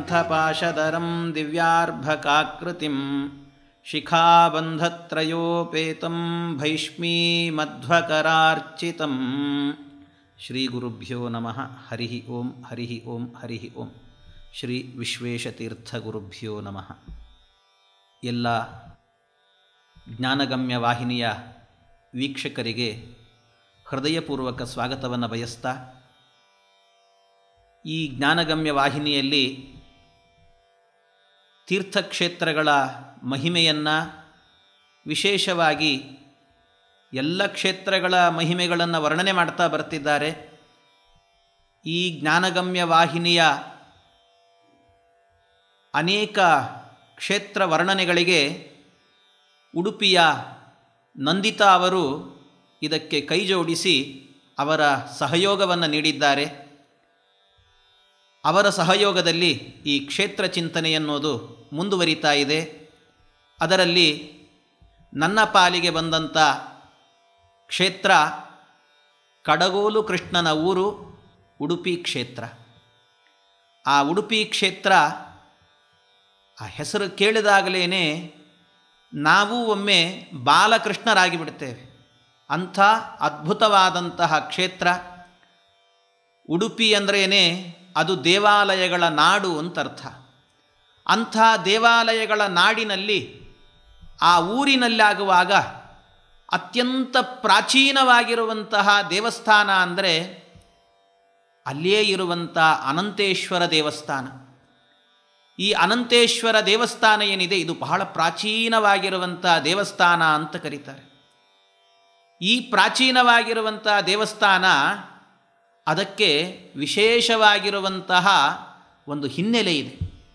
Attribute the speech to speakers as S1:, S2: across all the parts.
S1: ग्रन्थपाशधरं दिव्यार्भकाकृतिं शिखाबन्धत्रयोपेतं भैष्मीमध्वकरार्चितं श्रीगुरुभ्यो नमः हरिः ओं हरिः ओं हरिः ओं ಶ್ರೀ ವಿಶ್ವೇಶತೀರ್ಥಗುರುಭ್ಯೋ ನಮಃ ಎಲ್ಲ ಜ್ಞಾನಗಮ್ಯ ವಾಹಿನಿಯ ವೀಕ್ಷಕರಿಗೆ ಹೃದಯಪೂರ್ವಕ ಸ್ವಾಗತವನ್ನು ಬಯಸ್ತಾ ಈ ಜ್ಞಾನಗಮ್ಯ ವಾಹಿನಿಯಲ್ಲಿ ತೀರ್ಥಕ್ಷೇತ್ರಗಳ ಮಹಿಮೆಯನ್ನು ವಿಶೇಷವಾಗಿ ಎಲ್ಲ ಕ್ಷೇತ್ರಗಳ ಮಹಿಮೆಗಳನ್ನು ವರ್ಣನೆ ಮಾಡ್ತಾ ಬರ್ತಿದ್ದಾರೆ ಈ ಜ್ಞಾನಗಮ್ಯ ವಾಹಿನಿಯ ಅನೇಕ ಕ್ಷೇತ್ರ ವರ್ಣನೆಗಳಿಗೆ ಉಡುಪಿಯ ನಂದಿತಾ ಅವರು ಇದಕ್ಕೆ ಕೈಜೋಡಿಸಿ ಅವರ ಸಹಯೋಗವನ್ನು ನೀಡಿದ್ದಾರೆ ಅವರ ಸಹಯೋಗದಲ್ಲಿ ಈ ಕ್ಷೇತ್ರ ಚಿಂತನೆ ಎನ್ನುವುದು ಮುಂದುವರಿತಾ ಇದೆ ಅದರಲ್ಲಿ ನನ್ನ ಪಾಲಿಗೆ ಬಂದಂಥ ಕ್ಷೇತ್ರ ಕಡಗೋಲು ಕೃಷ್ಣನ ಊರು ಉಡುಪಿ ಕ್ಷೇತ್ರ ಆ ಉಡುಪಿ ಕ್ಷೇತ್ರ ಆ ಹೆಸರು ಕೇಳಿದಾಗಲೇ ನಾವು ಒಮ್ಮೆ ಬಾಲಕೃಷ್ಣರಾಗಿ ಬಿಡ್ತೇವೆ ಅಂಥ ಅದ್ಭುತವಾದಂತಹ ಕ್ಷೇತ್ರ ಉಡುಪಿ ಅಂದ್ರೇ ಅದು ದೇವಾಲಯಗಳ ನಾಡು ಅಂತ ಅರ್ಥ ಅಂಥ ದೇವಾಲಯಗಳ ನಾಡಿನಲ್ಲಿ ಆ ಊರಿನಲ್ಲಾಗುವಾಗ ಅತ್ಯಂತ ಪ್ರಾಚೀನವಾಗಿರುವಂತಹ ದೇವಸ್ಥಾನ ಅಂದರೆ ಅಲ್ಲಿಯೇ ಇರುವಂಥ ಅನಂತೇಶ್ವರ ದೇವಸ್ಥಾನ ಈ ಅನಂತೇಶ್ವರ ದೇವಸ್ಥಾನ ಏನಿದೆ ಇದು ಬಹಳ ಪ್ರಾಚೀನವಾಗಿರುವಂಥ ದೇವಸ್ಥಾನ ಅಂತ ಕರೀತಾರೆ ಈ ಪ್ರಾಚೀನವಾಗಿರುವಂಥ ದೇವಸ್ಥಾನ ಅದಕ್ಕೆ ವಿಶೇಷವಾಗಿರುವಂತಹ ಒಂದು ಹಿನ್ನೆಲೆ ಇದೆ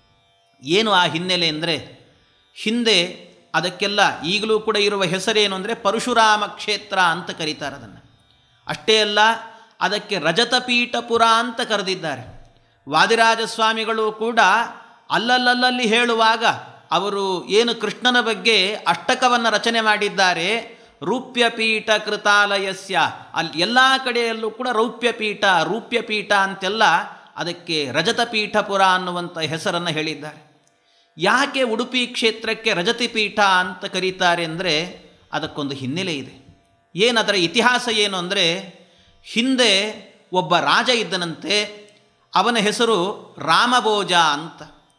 S1: ಏನು ಆ ಹಿನ್ನೆಲೆ ಅಂದರೆ ಹಿಂದೆ ಅದಕ್ಕೆಲ್ಲ ಈಗಲೂ ಕೂಡ ಇರುವ ಹೆಸರೇನು ಅಂದರೆ ಪರಶುರಾಮ ಕ್ಷೇತ್ರ ಅಂತ ಕರೀತಾರೆ ಅದನ್ನು ಅಷ್ಟೇ ಅಲ್ಲ ಅದಕ್ಕೆ ರಜತಪೀಠಪುರ ಅಂತ ಕರೆದಿದ್ದಾರೆ ವಾದಿರಾಜ ಸ್ವಾಮಿಗಳು ಕೂಡ ಅಲ್ಲಲ್ಲಲ್ಲಿ ಹೇಳುವಾಗ ಅವರು ಏನು ಕೃಷ್ಣನ ಬಗ್ಗೆ ಅಷ್ಟಕವನ್ನು ರಚನೆ ಮಾಡಿದ್ದಾರೆ ರೂಪ್ಯಪೀಠ ಕೃತಾಲಯಸ್ಯ ಅಲ್ಲಿ ಎಲ್ಲ ಕಡೆಯಲ್ಲೂ ಕೂಡ ರೌಪ್ಯಪೀಠ ರೂಪ್ಯಪೀಠ ಅಂತೆಲ್ಲ ಅದಕ್ಕೆ ರಜತಪೀಠಪುರ ಅನ್ನುವಂಥ ಹೆಸರನ್ನು ಹೇಳಿದ್ದಾರೆ ಯಾಕೆ ಉಡುಪಿ ಕ್ಷೇತ್ರಕ್ಕೆ ರಜತಿಪೀಠ ಅಂತ ಕರೀತಾರೆ ಅಂದರೆ ಅದಕ್ಕೊಂದು ಹಿನ್ನೆಲೆ ಇದೆ ಏನದರ ಇತಿಹಾಸ ಏನು ಅಂದರೆ ಹಿಂದೆ ಒಬ್ಬ ರಾಜ ಇದ್ದನಂತೆ ಅವನ ಹೆಸರು ರಾಮಭೋಜ ಅಂತ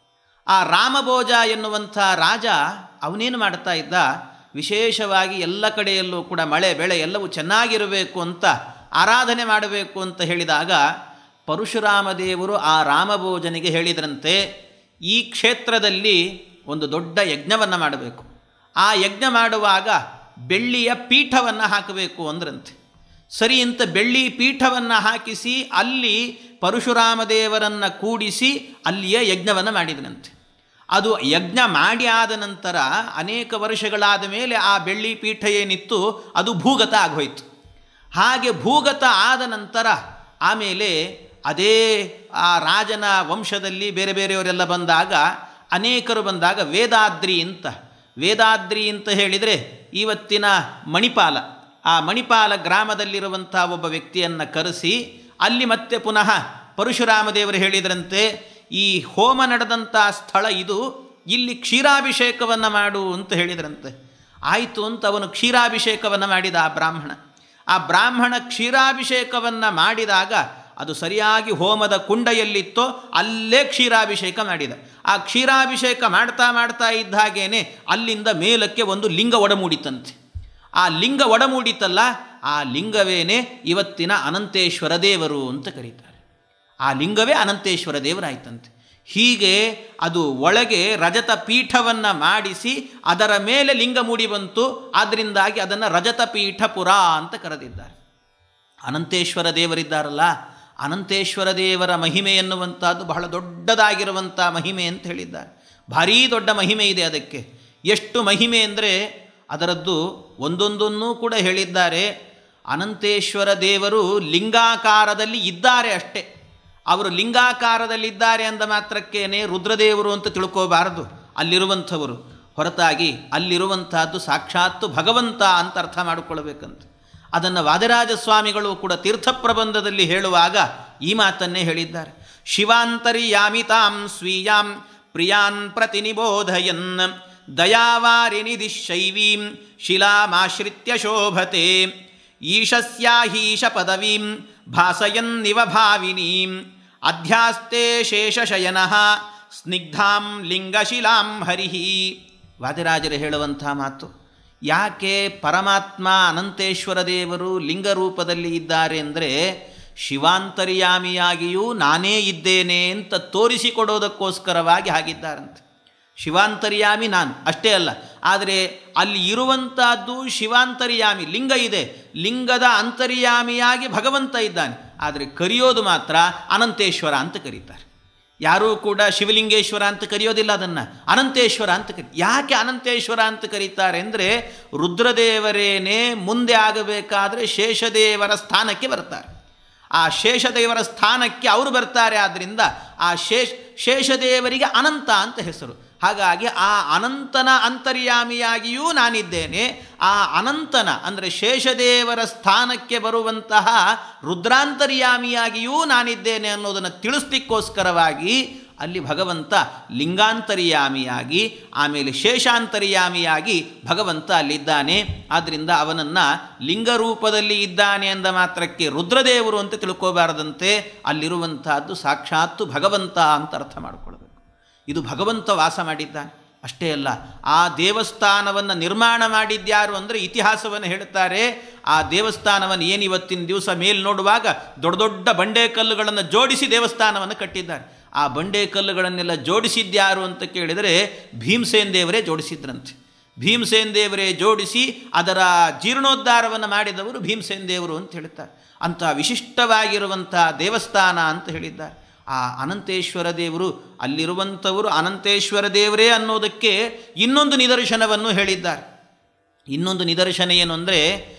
S1: ಆ ರಾಮಭೋಜ ಎನ್ನುವಂಥ ರಾಜ ಅವನೇನು ಮಾಡ್ತಾ ಇದ್ದ ವಿಶೇಷವಾಗಿ ಎಲ್ಲ ಕಡೆಯಲ್ಲೂ ಕೂಡ ಮಳೆ ಬೆಳೆ ಎಲ್ಲವೂ ಚೆನ್ನಾಗಿರಬೇಕು ಅಂತ ಆರಾಧನೆ ಮಾಡಬೇಕು ಅಂತ ಹೇಳಿದಾಗ ಪರಶುರಾಮ ದೇವರು ಆ ರಾಮಭೋಜನಿಗೆ ಹೇಳಿದ್ರಂತೆ ಈ ಕ್ಷೇತ್ರದಲ್ಲಿ ಒಂದು ದೊಡ್ಡ ಯಜ್ಞವನ್ನು ಮಾಡಬೇಕು ಆ ಯಜ್ಞ ಮಾಡುವಾಗ ಬೆಳ್ಳಿಯ ಪೀಠವನ್ನು ಹಾಕಬೇಕು ಅಂದ್ರಂತೆ ಸರಿ ಅಂತ ಬೆಳ್ಳಿ ಪೀಠವನ್ನು ಹಾಕಿಸಿ ಅಲ್ಲಿ ಪರಶುರಾಮ ದೇವರನ್ನು ಕೂಡಿಸಿ ಅಲ್ಲಿಯ ಯಜ್ಞವನ್ನು ಮಾಡಿದನಂತೆ ಅದು ಯಜ್ಞ ಮಾಡಿ ಆದ ನಂತರ ಅನೇಕ ವರ್ಷಗಳಾದ ಮೇಲೆ ಆ ಬೆಳ್ಳಿ ಪೀಠ ಏನಿತ್ತು ಅದು ಭೂಗತ ಆಗೋಯ್ತು ಹಾಗೆ ಭೂಗತ ಆದ ನಂತರ ಆಮೇಲೆ ಅದೇ ಆ ರಾಜನ ವಂಶದಲ್ಲಿ ಬೇರೆ ಬೇರೆಯವರೆಲ್ಲ ಬಂದಾಗ ಅನೇಕರು ಬಂದಾಗ ವೇದಾದ್ರಿ ಅಂತ ವೇದಾದ್ರಿ ಅಂತ ಹೇಳಿದರೆ ಇವತ್ತಿನ ಮಣಿಪಾಲ ಆ ಮಣಿಪಾಲ ಗ್ರಾಮದಲ್ಲಿರುವಂಥ ಒಬ್ಬ ವ್ಯಕ್ತಿಯನ್ನು ಕರೆಸಿ ಅಲ್ಲಿ ಮತ್ತೆ ಪುನಃ ಪರಶುರಾಮ ದೇವರು ಹೇಳಿದ್ರಂತೆ ಈ ಹೋಮ ನಡೆದಂಥ ಸ್ಥಳ ಇದು ಇಲ್ಲಿ ಕ್ಷೀರಾಭಿಷೇಕವನ್ನು ಮಾಡು ಅಂತ ಹೇಳಿದ್ರಂತೆ ಆಯಿತು ಅಂತ ಅವನು ಕ್ಷೀರಾಭಿಷೇಕವನ್ನು ಮಾಡಿದ ಆ ಬ್ರಾಹ್ಮಣ ಆ ಬ್ರಾಹ್ಮಣ ಕ್ಷೀರಾಭಿಷೇಕವನ್ನು ಮಾಡಿದಾಗ ಅದು ಸರಿಯಾಗಿ ಹೋಮದ ಕುಂಡೆಯಲ್ಲಿತ್ತೋ ಅಲ್ಲೇ ಕ್ಷೀರಾಭಿಷೇಕ ಮಾಡಿದ ಆ ಕ್ಷೀರಾಭಿಷೇಕ ಮಾಡ್ತಾ ಮಾಡ್ತಾ ಇದ್ದ ಹಾಗೇನೆ ಅಲ್ಲಿಂದ ಮೇಲಕ್ಕೆ ಒಂದು ಲಿಂಗ ಒಡಮೂಡಿತಂತೆ ಆ ಲಿಂಗ ಒಡಮೂಡಿತಲ್ಲ ಆ ಲಿಂಗವೇನೆ ಇವತ್ತಿನ ಅನಂತೇಶ್ವರ ದೇವರು ಅಂತ ಕರೀತಾರೆ ಆ ಲಿಂಗವೇ ಅನಂತೇಶ್ವರ ದೇವರಾಯ್ತಂತೆ ಹೀಗೆ ಅದು ಒಳಗೆ ರಜತ ಪೀಠವನ್ನು ಮಾಡಿಸಿ ಅದರ ಮೇಲೆ ಲಿಂಗ ಮೂಡಿ ಬಂತು ಆದ್ದರಿಂದಾಗಿ ಅದನ್ನು ರಜತ ಪೀಠಪುರ ಅಂತ ಕರೆದಿದ್ದಾರೆ ಅನಂತೇಶ್ವರ ದೇವರಿದ್ದಾರಲ್ಲ ಅನಂತೇಶ್ವರ ದೇವರ ಮಹಿಮೆ ಎನ್ನುವಂಥದ್ದು ಬಹಳ ದೊಡ್ಡದಾಗಿರುವಂಥ ಮಹಿಮೆ ಅಂತ ಹೇಳಿದ್ದಾರೆ ಭಾರೀ ದೊಡ್ಡ ಮಹಿಮೆ ಇದೆ ಅದಕ್ಕೆ ಎಷ್ಟು ಮಹಿಮೆ ಅಂದರೆ ಅದರದ್ದು ಒಂದೊಂದನ್ನೂ ಕೂಡ ಹೇಳಿದ್ದಾರೆ ಅನಂತೇಶ್ವರ ದೇವರು ಲಿಂಗಾಕಾರದಲ್ಲಿ ಇದ್ದಾರೆ ಅಷ್ಟೇ ಅವರು ಲಿಂಗಾಕಾರದಲ್ಲಿದ್ದಾರೆ ಅಂದ ಮಾತ್ರಕ್ಕೇನೆ ರುದ್ರದೇವರು ಅಂತ ತಿಳ್ಕೋಬಾರದು ಅಲ್ಲಿರುವಂಥವರು ಹೊರತಾಗಿ ಅಲ್ಲಿರುವಂತಹದ್ದು ಸಾಕ್ಷಾತ್ತು ಭಗವಂತ ಅಂತ ಅರ್ಥ ಮಾಡಿಕೊಳ್ಬೇಕಂತ ಅದನ್ನು ವಾದಿರಾಜ ಸ್ವಾಮಿಗಳು ಕೂಡ ತೀರ್ಥ ಪ್ರಬಂಧದಲ್ಲಿ ಹೇಳುವಾಗ ಈ ಮಾತನ್ನೇ ಹೇಳಿದ್ದಾರೆ ಶಿವಾಂತರ್ಯಾಮಿತಾಂ ಸ್ವೀಯಾಂ ಪ್ರಿಯಾನ್ ಪ್ರತಿನಿಬೋಧಯನ್ ದಯಾವಾರಿನಿಧಿ ಶೈವೀಂ ಶಿಲಾಮಾಶ್ರಿತ್ಯ ಶೋಭತೆ ಈಶಸ್ಯಾಹೀಶ ಪದವೀಂ ಭಾಸಯನ್ನಿವ ಭಾವಿನೀಂ ಅಧ್ಯಾಸ್ತೆ ಶೇಷಶಯನಃ ಸ್ನಿಗ್ಧಾಂ ಲಿಂಗಶಿಲಾಂ ಹರಿಹಿ ವಾದಿರಾಜರು ಹೇಳುವಂಥ ಮಾತು ಯಾಕೆ ಪರಮಾತ್ಮ ಅನಂತೇಶ್ವರ ದೇವರು ಲಿಂಗ ರೂಪದಲ್ಲಿ ಇದ್ದಾರೆ ಅಂದರೆ ಶಿವಾಂತರ್ಯಾಮಿಯಾಗಿಯೂ ನಾನೇ ಇದ್ದೇನೆ ಅಂತ ತೋರಿಸಿಕೊಡೋದಕ್ಕೋಸ್ಕರವಾಗಿ ಹಾಗಿದ್ದಾರಂತೆ ಶಿವಾಂತರ್ಯಾಮಿ ನಾನು ಅಷ್ಟೇ ಅಲ್ಲ ಆದರೆ ಅಲ್ಲಿ ಇರುವಂತಹದ್ದು ಶಿವಾಂತರ್ಯಾಮಿ ಲಿಂಗ ಇದೆ ಲಿಂಗದ ಅಂತರ್ಯಾಮಿಯಾಗಿ ಭಗವಂತ ಇದ್ದಾನೆ ಆದರೆ ಕರೆಯೋದು ಮಾತ್ರ ಅನಂತೇಶ್ವರ ಅಂತ ಕರೀತಾರೆ ಯಾರೂ ಕೂಡ ಶಿವಲಿಂಗೇಶ್ವರ ಅಂತ ಕರೆಯೋದಿಲ್ಲ ಅದನ್ನು ಅನಂತೇಶ್ವರ ಅಂತ ಕರಿ ಯಾಕೆ ಅನಂತೇಶ್ವರ ಅಂತ ಕರೀತಾರೆ ಅಂದರೆ ರುದ್ರದೇವರೇನೇ ಮುಂದೆ ಆಗಬೇಕಾದರೆ ಶೇಷದೇವರ ಸ್ಥಾನಕ್ಕೆ ಬರ್ತಾರೆ ಆ ಶೇಷದೇವರ ಸ್ಥಾನಕ್ಕೆ ಅವರು ಬರ್ತಾರೆ ಆದ್ದರಿಂದ ಆ ಶೇಷ ಶೇಷದೇವರಿಗೆ ಅನಂತ ಅಂತ ಹೆಸರು ಹಾಗಾಗಿ ಆ ಅನಂತನ ಅಂತರ್ಯಾಮಿಯಾಗಿಯೂ ನಾನಿದ್ದೇನೆ ಆ ಅನಂತನ ಅಂದರೆ ಶೇಷದೇವರ ಸ್ಥಾನಕ್ಕೆ ಬರುವಂತಹ ರುದ್ರಾಂತರ್ಯಾಮಿಯಾಗಿಯೂ ನಾನಿದ್ದೇನೆ ಅನ್ನೋದನ್ನು ತಿಳಿಸ್ಲಿಕ್ಕೋಸ್ಕರವಾಗಿ ಅಲ್ಲಿ ಭಗವಂತ ಲಿಂಗಾಂತರ್ಯಾಮಿಯಾಗಿ ಆಮೇಲೆ ಶೇಷಾಂತರ್ಯಾಮಿಯಾಗಿ ಭಗವಂತ ಅಲ್ಲಿದ್ದಾನೆ ಆದ್ದರಿಂದ ಅವನನ್ನು ಲಿಂಗರೂಪದಲ್ಲಿ ಇದ್ದಾನೆ ಎಂದ ಮಾತ್ರಕ್ಕೆ ರುದ್ರದೇವರು ಅಂತ ತಿಳ್ಕೋಬಾರದಂತೆ ಅಲ್ಲಿರುವಂತಹದ್ದು ಸಾಕ್ಷಾತ್ತು ಭಗವಂತ ಅಂತ ಅರ್ಥ ಮಾಡಿಕೊಳ್ಬೇಕು ಇದು ಭಗವಂತ ವಾಸ ಮಾಡಿದ್ದಾನೆ ಅಷ್ಟೇ ಅಲ್ಲ ಆ ದೇವಸ್ಥಾನವನ್ನು ನಿರ್ಮಾಣ ಮಾಡಿದ್ಯಾರು ಅಂದರೆ ಇತಿಹಾಸವನ್ನು ಹೇಳ್ತಾರೆ ಆ ದೇವಸ್ಥಾನವನ್ನು ಏನು ಇವತ್ತಿನ ದಿವಸ ಮೇಲ್ ನೋಡುವಾಗ ದೊಡ್ಡ ದೊಡ್ಡ ಬಂಡೆ ಕಲ್ಲುಗಳನ್ನು ಜೋಡಿಸಿ ದೇವಸ್ಥಾನವನ್ನು ಕಟ್ಟಿದ್ದಾರೆ ಆ ಬಂಡೆ ಕಲ್ಲುಗಳನ್ನೆಲ್ಲ ಜೋಡಿಸಿದ್ಯಾರು ಅಂತ ಕೇಳಿದರೆ ಭೀಮಸೇನ್ ದೇವರೇ ಜೋಡಿಸಿದ್ರಂತೆ ಭೀಮಸೇನ್ ದೇವರೇ ಜೋಡಿಸಿ ಅದರ ಜೀರ್ಣೋದ್ಧಾರವನ್ನು ಮಾಡಿದವರು ಭೀಮಸೇನ್ ದೇವರು ಅಂತ ಹೇಳ್ತಾರೆ ಅಂಥ ವಿಶಿಷ್ಟವಾಗಿರುವಂಥ ದೇವಸ್ಥಾನ ಅಂತ ಹೇಳಿದ್ದಾರೆ ಆ ಅನಂತೇಶ್ವರ ದೇವರು ಅಲ್ಲಿರುವಂಥವರು ಅನಂತೇಶ್ವರ ದೇವರೇ ಅನ್ನೋದಕ್ಕೆ ಇನ್ನೊಂದು ನಿದರ್ಶನವನ್ನು ಹೇಳಿದ್ದಾರೆ ಇನ್ನೊಂದು ನಿದರ್ಶನ ಏನು ಅಂದರೆ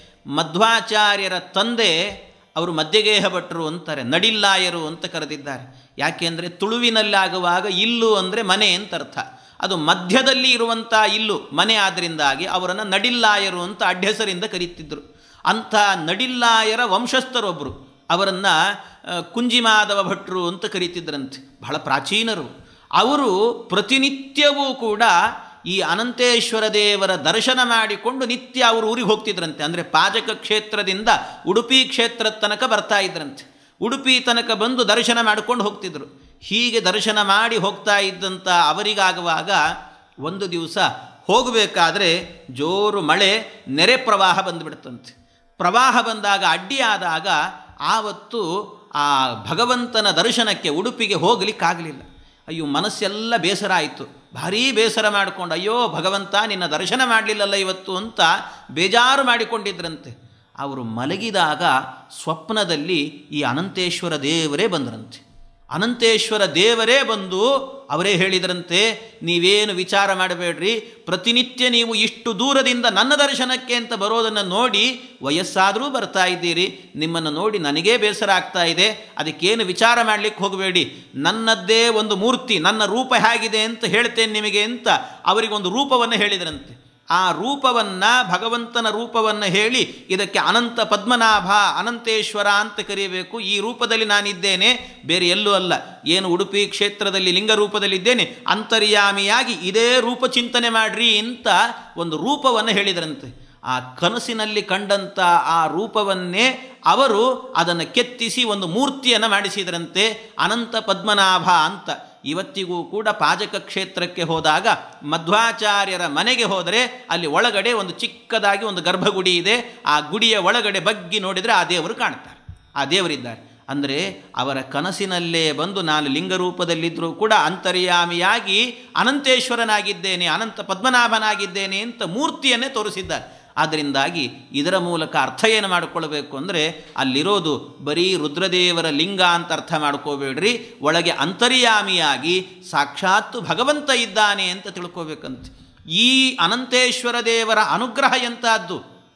S1: ಮಧ್ವಾಚಾರ್ಯರ ತಂದೆ ಅವರು ಮಧ್ಯಗೇಹ ಭಟ್ರು ಅಂತಾರೆ ನಡಿಲ್ಲಾಯರು ಅಂತ ಕರೆದಿದ್ದಾರೆ ಯಾಕೆಂದರೆ ತುಳುವಿನಲ್ಲಾಗುವಾಗ ಇಲ್ಲು ಅಂದರೆ ಮನೆ ಅಂತ ಅರ್ಥ ಅದು ಮಧ್ಯದಲ್ಲಿ ಇರುವಂಥ ಇಲ್ಲು ಮನೆ ಆದ್ದರಿಂದಾಗಿ ಅವರನ್ನು ನಡಿಲ್ಲಾಯರು ಅಂತ ಅಡ್ಡೆಸರಿಂದ ಕರೀತಿದ್ದರು ಅಂಥ ನಡಿಲ್ಲಾಯರ ವಂಶಸ್ಥರೊಬ್ಬರು ಅವರನ್ನು ಕುಂಜಿಮಾಧವ ಭಟ್ರು ಅಂತ ಕರೀತಿದ್ರಂತೆ ಬಹಳ ಪ್ರಾಚೀನರು ಅವರು ಪ್ರತಿನಿತ್ಯವೂ ಕೂಡ ಈ ಅನಂತೇಶ್ವರ ದೇವರ ದರ್ಶನ ಮಾಡಿಕೊಂಡು ನಿತ್ಯ ಅವರು ಊರಿಗೆ ಹೋಗ್ತಿದ್ರಂತೆ ಅಂದರೆ ಪಾಜಕ ಕ್ಷೇತ್ರದಿಂದ ಉಡುಪಿ ಕ್ಷೇತ್ರದ ತನಕ ಬರ್ತಾ ಇದ್ರಂತೆ ಉಡುಪಿ ತನಕ ಬಂದು ದರ್ಶನ ಮಾಡಿಕೊಂಡು ಹೋಗ್ತಿದ್ರು ಹೀಗೆ ದರ್ಶನ ಮಾಡಿ ಹೋಗ್ತಾ ಇದ್ದಂಥ ಅವರಿಗಾಗುವಾಗ ಒಂದು ದಿವಸ ಹೋಗಬೇಕಾದ್ರೆ ಜೋರು ಮಳೆ ನೆರೆ ಪ್ರವಾಹ ಬಂದುಬಿಡ್ತಂತೆ ಪ್ರವಾಹ ಬಂದಾಗ ಅಡ್ಡಿಯಾದಾಗ ಆವತ್ತು ಆ ಭಗವಂತನ ದರ್ಶನಕ್ಕೆ ಉಡುಪಿಗೆ ಹೋಗಲಿಕ್ಕಾಗಲಿಲ್ಲ ಅಯ್ಯೋ ಮನಸ್ಸೆಲ್ಲ ಬೇಸರ ಆಯಿತು ಭಾರೀ ಬೇಸರ ಮಾಡಿಕೊಂಡು ಅಯ್ಯೋ ಭಗವಂತ ನಿನ್ನ ದರ್ಶನ ಮಾಡಲಿಲ್ಲಲ್ಲ ಇವತ್ತು ಅಂತ ಬೇಜಾರು ಮಾಡಿಕೊಂಡಿದ್ರಂತೆ ಅವರು ಮಲಗಿದಾಗ ಸ್ವಪ್ನದಲ್ಲಿ ಈ ಅನಂತೇಶ್ವರ ದೇವರೇ ಬಂದರಂತೆ ಅನಂತೇಶ್ವರ ದೇವರೇ ಬಂದು ಅವರೇ ಹೇಳಿದ್ರಂತೆ ನೀವೇನು ವಿಚಾರ ಮಾಡಬೇಡ್ರಿ ಪ್ರತಿನಿತ್ಯ ನೀವು ಇಷ್ಟು ದೂರದಿಂದ ನನ್ನ ದರ್ಶನಕ್ಕೆ ಅಂತ ಬರೋದನ್ನು ನೋಡಿ ವಯಸ್ಸಾದರೂ ಬರ್ತಾ ಇದ್ದೀರಿ ನಿಮ್ಮನ್ನು ನೋಡಿ ನನಗೇ ಬೇಸರ ಆಗ್ತಾ ಇದೆ ಅದಕ್ಕೇನು ವಿಚಾರ ಮಾಡಲಿಕ್ಕೆ ಹೋಗಬೇಡಿ ನನ್ನದ್ದೇ ಒಂದು ಮೂರ್ತಿ ನನ್ನ ರೂಪ ಹೇಗಿದೆ ಅಂತ ಹೇಳ್ತೇನೆ ನಿಮಗೆ ಅಂತ ಅವರಿಗೊಂದು ರೂಪವನ್ನು ಹೇಳಿದ್ರಂತೆ ಆ ರೂಪವನ್ನು ಭಗವಂತನ ರೂಪವನ್ನು ಹೇಳಿ ಇದಕ್ಕೆ ಅನಂತ ಪದ್ಮನಾಭ ಅನಂತೇಶ್ವರ ಅಂತ ಕರೆಯಬೇಕು ಈ ರೂಪದಲ್ಲಿ ನಾನಿದ್ದೇನೆ ಬೇರೆ ಎಲ್ಲೂ ಅಲ್ಲ ಏನು ಉಡುಪಿ ಕ್ಷೇತ್ರದಲ್ಲಿ ಲಿಂಗ ರೂಪದಲ್ಲಿದ್ದೇನೆ ಅಂತರ್ಯಾಮಿಯಾಗಿ ಇದೇ ರೂಪ ಚಿಂತನೆ ಮಾಡ್ರಿ ಅಂತ ಒಂದು ರೂಪವನ್ನು ಹೇಳಿದ್ರಂತೆ ಆ ಕನಸಿನಲ್ಲಿ ಕಂಡಂಥ ಆ ರೂಪವನ್ನೇ ಅವರು ಅದನ್ನು ಕೆತ್ತಿಸಿ ಒಂದು ಮೂರ್ತಿಯನ್ನು ಮಾಡಿಸಿದ್ರಂತೆ ಅನಂತ ಪದ್ಮನಾಭ ಅಂತ ಇವತ್ತಿಗೂ ಕೂಡ ಪಾಜಕ ಕ್ಷೇತ್ರಕ್ಕೆ ಹೋದಾಗ ಮಧ್ವಾಚಾರ್ಯರ ಮನೆಗೆ ಹೋದರೆ ಅಲ್ಲಿ ಒಳಗಡೆ ಒಂದು ಚಿಕ್ಕದಾಗಿ ಒಂದು ಗರ್ಭಗುಡಿ ಇದೆ ಆ ಗುಡಿಯ ಒಳಗಡೆ ಬಗ್ಗಿ ನೋಡಿದರೆ ಆ ದೇವರು ಕಾಣ್ತಾರೆ ಆ ದೇವರಿದ್ದಾರೆ ಅಂದರೆ ಅವರ ಕನಸಿನಲ್ಲೇ ಬಂದು ನಾನು ಲಿಂಗರೂಪದಲ್ಲಿದ್ದರೂ ಕೂಡ ಅಂತರ್ಯಾಮಿಯಾಗಿ ಅನಂತೇಶ್ವರನಾಗಿದ್ದೇನೆ ಅನಂತ ಪದ್ಮನಾಭನಾಗಿದ್ದೇನೆ ಅಂತ ಮೂರ್ತಿಯನ್ನೇ ತೋರಿಸಿದ್ದಾರೆ ಆದ್ದರಿಂದಾಗಿ ಇದರ ಮೂಲಕ ಅರ್ಥ ಏನು ಮಾಡಿಕೊಳ್ಬೇಕು ಅಂದರೆ ಅಲ್ಲಿರೋದು ಬರೀ ರುದ್ರದೇವರ ಲಿಂಗ ಅಂತ ಅರ್ಥ ಮಾಡ್ಕೋಬೇಡ್ರಿ ಒಳಗೆ ಅಂತರ್ಯಾಮಿಯಾಗಿ ಸಾಕ್ಷಾತ್ತು ಭಗವಂತ ಇದ್ದಾನೆ ಅಂತ ತಿಳ್ಕೋಬೇಕಂತೆ ಈ ಅನಂತೇಶ್ವರ ದೇವರ ಅನುಗ್ರಹ ಎಂಥದ್ದು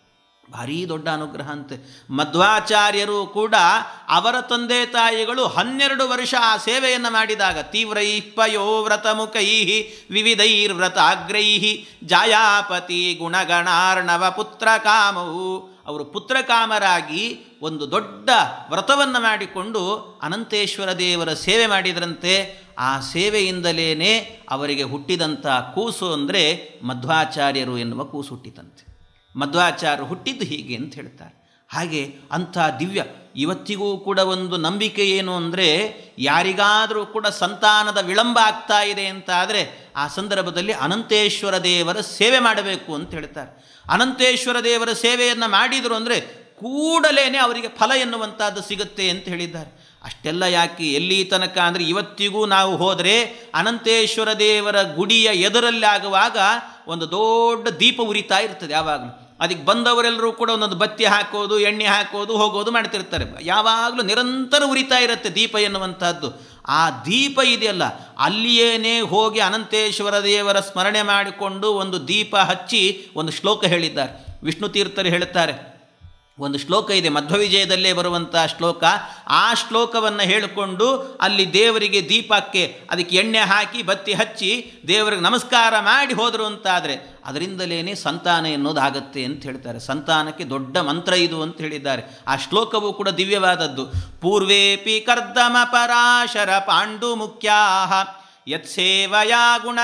S1: ಭಾರೀ ದೊಡ್ಡ ಅನುಗ್ರಹ ಅಂತೆ ಮಧ್ವಾಚಾರ್ಯರು ಕೂಡ ಅವರ ತಂದೆ ತಾಯಿಗಳು ಹನ್ನೆರಡು ವರ್ಷ ಆ ಸೇವೆಯನ್ನು ಮಾಡಿದಾಗ ತೀವ್ರೈ ಪಯೋ ವ್ರತಮುಖೈ ವಿವಿಧೈರ್ವ್ರತಾಗ್ರೈ ಜಾಯಾಪತಿ ಗುಣಗಣಾರ್ಣವ ಪುತ್ರ ಕಾಮವು ಅವರು ಪುತ್ರಕಾಮರಾಗಿ ಒಂದು ದೊಡ್ಡ ವ್ರತವನ್ನು ಮಾಡಿಕೊಂಡು ಅನಂತೇಶ್ವರ ದೇವರ ಸೇವೆ ಮಾಡಿದ್ರಂತೆ ಆ ಸೇವೆಯಿಂದಲೇ ಅವರಿಗೆ ಹುಟ್ಟಿದಂಥ ಕೂಸು ಅಂದರೆ ಮಧ್ವಾಚಾರ್ಯರು ಎನ್ನುವ ಕೂಸು ಹುಟ್ಟಿತಂತೆ ಮಧ್ವಾಚಾರ್ಯರು ಹುಟ್ಟಿದ್ದು ಹೀಗೆ ಅಂತ ಹೇಳ್ತಾರೆ ಹಾಗೆ ಅಂಥ ದಿವ್ಯ ಇವತ್ತಿಗೂ ಕೂಡ ಒಂದು ನಂಬಿಕೆ ಏನು ಅಂದರೆ ಯಾರಿಗಾದರೂ ಕೂಡ ಸಂತಾನದ ವಿಳಂಬ ಆಗ್ತಾ ಇದೆ ಅಂತ ಆದರೆ ಆ ಸಂದರ್ಭದಲ್ಲಿ ಅನಂತೇಶ್ವರ ದೇವರ ಸೇವೆ ಮಾಡಬೇಕು ಅಂತ ಹೇಳ್ತಾರೆ ಅನಂತೇಶ್ವರ ದೇವರ ಸೇವೆಯನ್ನು ಮಾಡಿದರು ಅಂದರೆ ಕೂಡಲೇ ಅವರಿಗೆ ಫಲ ಎನ್ನುವಂಥದ್ದು ಸಿಗುತ್ತೆ ಅಂತ ಹೇಳಿದ್ದಾರೆ ಅಷ್ಟೆಲ್ಲ ಯಾಕೆ ಎಲ್ಲಿ ತನಕ ಅಂದರೆ ಇವತ್ತಿಗೂ ನಾವು ಹೋದರೆ ಅನಂತೇಶ್ವರ ದೇವರ ಗುಡಿಯ ಎದುರಲ್ಲಿ ಆಗುವಾಗ ಒಂದು ದೊಡ್ಡ ದೀಪ ಉರಿತಾ ಇರ್ತದೆ ಯಾವಾಗಲೂ ಅದಕ್ಕೆ ಬಂದವರೆಲ್ಲರೂ ಕೂಡ ಒಂದೊಂದು ಬತ್ತಿ ಹಾಕೋದು ಎಣ್ಣೆ ಹಾಕೋದು ಹೋಗೋದು ಮಾಡ್ತಿರ್ತಾರೆ ಯಾವಾಗಲೂ ನಿರಂತರ ಉರಿತಾ ಇರುತ್ತೆ ದೀಪ ಎನ್ನುವಂಥದ್ದು ಆ ದೀಪ ಇದೆಯಲ್ಲ ಅಲ್ಲಿಯೇನೇ ಹೋಗಿ ಅನಂತೇಶ್ವರ ದೇವರ ಸ್ಮರಣೆ ಮಾಡಿಕೊಂಡು ಒಂದು ದೀಪ ಹಚ್ಚಿ ಒಂದು ಶ್ಲೋಕ ಹೇಳಿದ್ದಾರೆ ವಿಷ್ಣು ತೀರ್ಥರು ಹೇಳುತ್ತಾರೆ ಒಂದು ಶ್ಲೋಕ ಇದೆ ಮಧ್ವವಿಜಯದಲ್ಲೇ ಬರುವಂಥ ಶ್ಲೋಕ ಆ ಶ್ಲೋಕವನ್ನು ಹೇಳಿಕೊಂಡು ಅಲ್ಲಿ ದೇವರಿಗೆ ದೀಪಕ್ಕೆ ಅದಕ್ಕೆ ಎಣ್ಣೆ ಹಾಕಿ ಬತ್ತಿ ಹಚ್ಚಿ ದೇವರಿಗೆ ನಮಸ್ಕಾರ ಮಾಡಿ ಹೋದರು ಅಂತಾದರೆ ಅದರಿಂದಲೇ ಸಂತಾನ ಎನ್ನುವುದಾಗತ್ತೆ ಅಂತ ಹೇಳ್ತಾರೆ ಸಂತಾನಕ್ಕೆ ದೊಡ್ಡ ಮಂತ್ರ ಇದು ಅಂತ ಹೇಳಿದ್ದಾರೆ ಆ ಶ್ಲೋಕವು ಕೂಡ ದಿವ್ಯವಾದದ್ದು ಪೂರ್ವೇಪಿ ಕರ್ದಮ ಪರಾಶರ ಪಾಂಡು ಮುಖ್ಯಾ ಯತ್ಸೇವಯಾ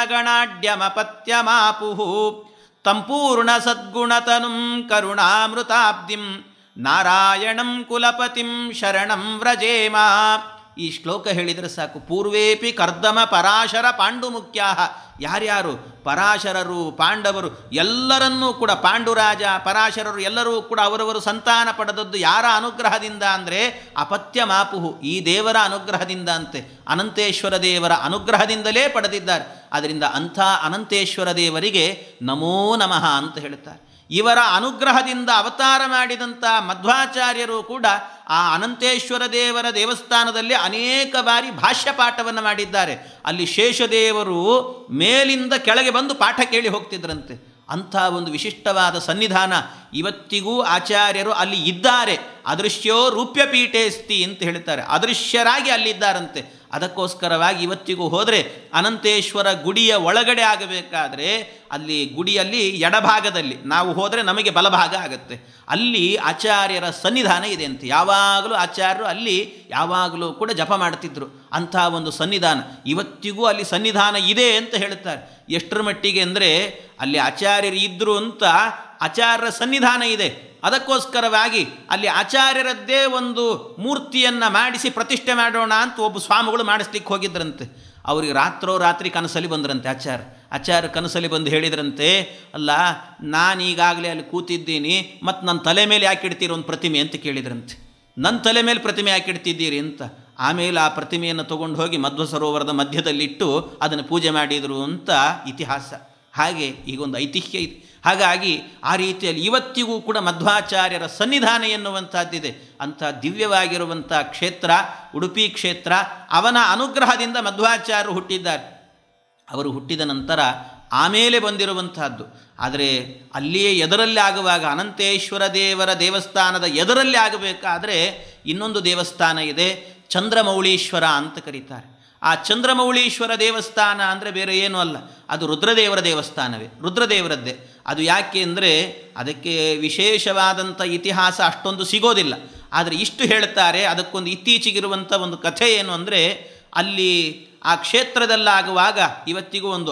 S1: ಗುಣಗಣಾಡ್ಯಮಪತ್ಯಮಾಪುಹು ತಂಪೂರ್ಣ ಸದ್ಗುಣತನುಂ ಕರುಣಾಮೃತಾಬ್ಧಿಂ ನಾರಾಯಣಂ ಕುಲಪತಿಂ ಶರಣಂ ವ್ರಜೇಮ ಈ ಶ್ಲೋಕ ಹೇಳಿದರೆ ಸಾಕು ಪೂರ್ವೇಪಿ ಕರ್ದಮ ಪರಾಶರ ಪಾಂಡು ಮುಖ್ಯಾ ಯಾರ್ಯಾರು ಪರಾಶರರು ಪಾಂಡವರು ಎಲ್ಲರನ್ನೂ ಕೂಡ ಪಾಂಡುರಾಜ ಪರಾಶರರು ಎಲ್ಲರೂ ಕೂಡ ಅವರವರು ಸಂತಾನ ಪಡೆದದ್ದು ಯಾರ ಅನುಗ್ರಹದಿಂದ ಅಂದರೆ ಅಪತ್ಯ ಮಾಪುಹು ಈ ದೇವರ ಅನುಗ್ರಹದಿಂದ ಅಂತೆ ಅನಂತೇಶ್ವರ ದೇವರ ಅನುಗ್ರಹದಿಂದಲೇ ಪಡೆದಿದ್ದಾರೆ ಅದರಿಂದ ಅಂಥ ಅನಂತೇಶ್ವರ ದೇವರಿಗೆ ನಮೋ ನಮಃ ಅಂತ ಹೇಳುತ್ತಾರೆ ಇವರ ಅನುಗ್ರಹದಿಂದ ಅವತಾರ ಮಾಡಿದಂಥ ಮಧ್ವಾಚಾರ್ಯರು ಕೂಡ ಆ ಅನಂತೇಶ್ವರ ದೇವರ ದೇವಸ್ಥಾನದಲ್ಲಿ ಅನೇಕ ಬಾರಿ ಭಾಷ್ಯ ಪಾಠವನ್ನು ಮಾಡಿದ್ದಾರೆ ಅಲ್ಲಿ ಶೇಷದೇವರು ಮೇಲಿಂದ ಕೆಳಗೆ ಬಂದು ಪಾಠ ಕೇಳಿ ಹೋಗ್ತಿದ್ರಂತೆ ಅಂಥ ಒಂದು ವಿಶಿಷ್ಟವಾದ ಸನ್ನಿಧಾನ ಇವತ್ತಿಗೂ ಆಚಾರ್ಯರು ಅಲ್ಲಿ ಇದ್ದಾರೆ ಅದೃಶ್ಯೋ ರೂಪ್ಯಪೀಠೇಸ್ತಿ ಅಂತ ಹೇಳ್ತಾರೆ ಅದೃಶ್ಯರಾಗಿ ಅಲ್ಲಿದ್ದಾರಂತೆ ಅದಕ್ಕೋಸ್ಕರವಾಗಿ ಇವತ್ತಿಗೂ ಹೋದರೆ ಅನಂತೇಶ್ವರ ಗುಡಿಯ ಒಳಗಡೆ ಆಗಬೇಕಾದ್ರೆ ಅಲ್ಲಿ ಗುಡಿಯಲ್ಲಿ ಎಡಭಾಗದಲ್ಲಿ ನಾವು ಹೋದರೆ ನಮಗೆ ಬಲಭಾಗ ಆಗುತ್ತೆ ಅಲ್ಲಿ ಆಚಾರ್ಯರ ಸನ್ನಿಧಾನ ಇದೆ ಅಂತ ಯಾವಾಗಲೂ ಆಚಾರ್ಯರು ಅಲ್ಲಿ ಯಾವಾಗಲೂ ಕೂಡ ಜಪ ಮಾಡ್ತಿದ್ರು ಅಂಥ ಒಂದು ಸನ್ನಿಧಾನ ಇವತ್ತಿಗೂ ಅಲ್ಲಿ ಸನ್ನಿಧಾನ ಇದೆ ಅಂತ ಹೇಳುತ್ತಾರೆ ಎಷ್ಟರ ಮಟ್ಟಿಗೆ ಅಂದರೆ ಅಲ್ಲಿ ಆಚಾರ್ಯರು ಇದ್ದರು ಅಂತ ಆಚಾರ್ಯರ ಸನ್ನಿಧಾನ ಇದೆ ಅದಕ್ಕೋಸ್ಕರವಾಗಿ ಅಲ್ಲಿ ಆಚಾರ್ಯರದ್ದೇ ಒಂದು ಮೂರ್ತಿಯನ್ನು ಮಾಡಿಸಿ ಪ್ರತಿಷ್ಠೆ ಮಾಡೋಣ ಅಂತ ಒಬ್ಬ ಸ್ವಾಮಿಗಳು ಮಾಡಿಸ್ಲಿಕ್ಕೆ ಹೋಗಿದ್ರಂತೆ ಅವ್ರಿಗೆ ರಾತ್ರೋ ರಾತ್ರಿ ಕನಸಲ್ಲಿ ಬಂದ್ರಂತೆ ಆಚಾರ್ಯ ಆಚಾರ್ಯ ಕನಸಲ್ಲಿ ಬಂದು ಹೇಳಿದ್ರಂತೆ ಅಲ್ಲ ನಾನು ಈಗಾಗಲೇ ಅಲ್ಲಿ ಕೂತಿದ್ದೀನಿ ಮತ್ತು ನನ್ನ ತಲೆ ಮೇಲೆ ಯಾಕೆ ಇಡ್ತೀರಿ ಒಂದು ಪ್ರತಿಮೆ ಅಂತ ಕೇಳಿದ್ರಂತೆ ನನ್ನ ತಲೆ ಮೇಲೆ ಪ್ರತಿಮೆ ಯಾಕೆ ಇಡ್ತಿದ್ದೀರಿ ಅಂತ ಆಮೇಲೆ ಆ ಪ್ರತಿಮೆಯನ್ನು ತೊಗೊಂಡು ಹೋಗಿ ಮಧ್ವ ಸರೋವರದ ಮಧ್ಯದಲ್ಲಿಟ್ಟು ಅದನ್ನು ಪೂಜೆ ಮಾಡಿದರು ಅಂತ ಇತಿಹಾಸ ಹಾಗೆ ಈಗೊಂದು ಐತಿಹ್ಯ ಇದೆ ಹಾಗಾಗಿ ಆ ರೀತಿಯಲ್ಲಿ ಇವತ್ತಿಗೂ ಕೂಡ ಮಧ್ವಾಚಾರ್ಯರ ಸನ್ನಿಧಾನ ಎನ್ನುವಂಥದ್ದಿದೆ ಅಂಥ ದಿವ್ಯವಾಗಿರುವಂಥ ಕ್ಷೇತ್ರ ಉಡುಪಿ ಕ್ಷೇತ್ರ ಅವನ ಅನುಗ್ರಹದಿಂದ ಮಧ್ವಾಚಾರ್ಯರು ಹುಟ್ಟಿದ್ದಾರೆ ಅವರು ಹುಟ್ಟಿದ ನಂತರ ಆಮೇಲೆ ಬಂದಿರುವಂತಹದ್ದು ಆದರೆ ಅಲ್ಲಿಯೇ ಎದರಲ್ಲಿ ಆಗುವಾಗ ಅನಂತೇಶ್ವರ ದೇವರ ದೇವಸ್ಥಾನದ ಎದರಲ್ಲಿ ಆಗಬೇಕಾದ್ರೆ ಇನ್ನೊಂದು ದೇವಸ್ಥಾನ ಇದೆ ಚಂದ್ರಮೌಳೀಶ್ವರ ಅಂತ ಕರೀತಾರೆ ಆ ಚಂದ್ರಮೌಳೀಶ್ವರ ದೇವಸ್ಥಾನ ಅಂದರೆ ಬೇರೆ ಏನೂ ಅಲ್ಲ ಅದು ರುದ್ರದೇವರ ದೇವಸ್ಥಾನವೇ ರುದ್ರದೇವರದ್ದೇ ಅದು ಯಾಕೆ ಅಂದರೆ ಅದಕ್ಕೆ ವಿಶೇಷವಾದಂಥ ಇತಿಹಾಸ ಅಷ್ಟೊಂದು ಸಿಗೋದಿಲ್ಲ ಆದರೆ ಇಷ್ಟು ಹೇಳ್ತಾರೆ ಅದಕ್ಕೊಂದು ಇತ್ತೀಚೆಗಿರುವಂಥ ಒಂದು ಕಥೆ ಏನು ಅಂದರೆ ಅಲ್ಲಿ ಆ ಕ್ಷೇತ್ರದಲ್ಲಾಗುವಾಗ ಇವತ್ತಿಗೂ ಒಂದು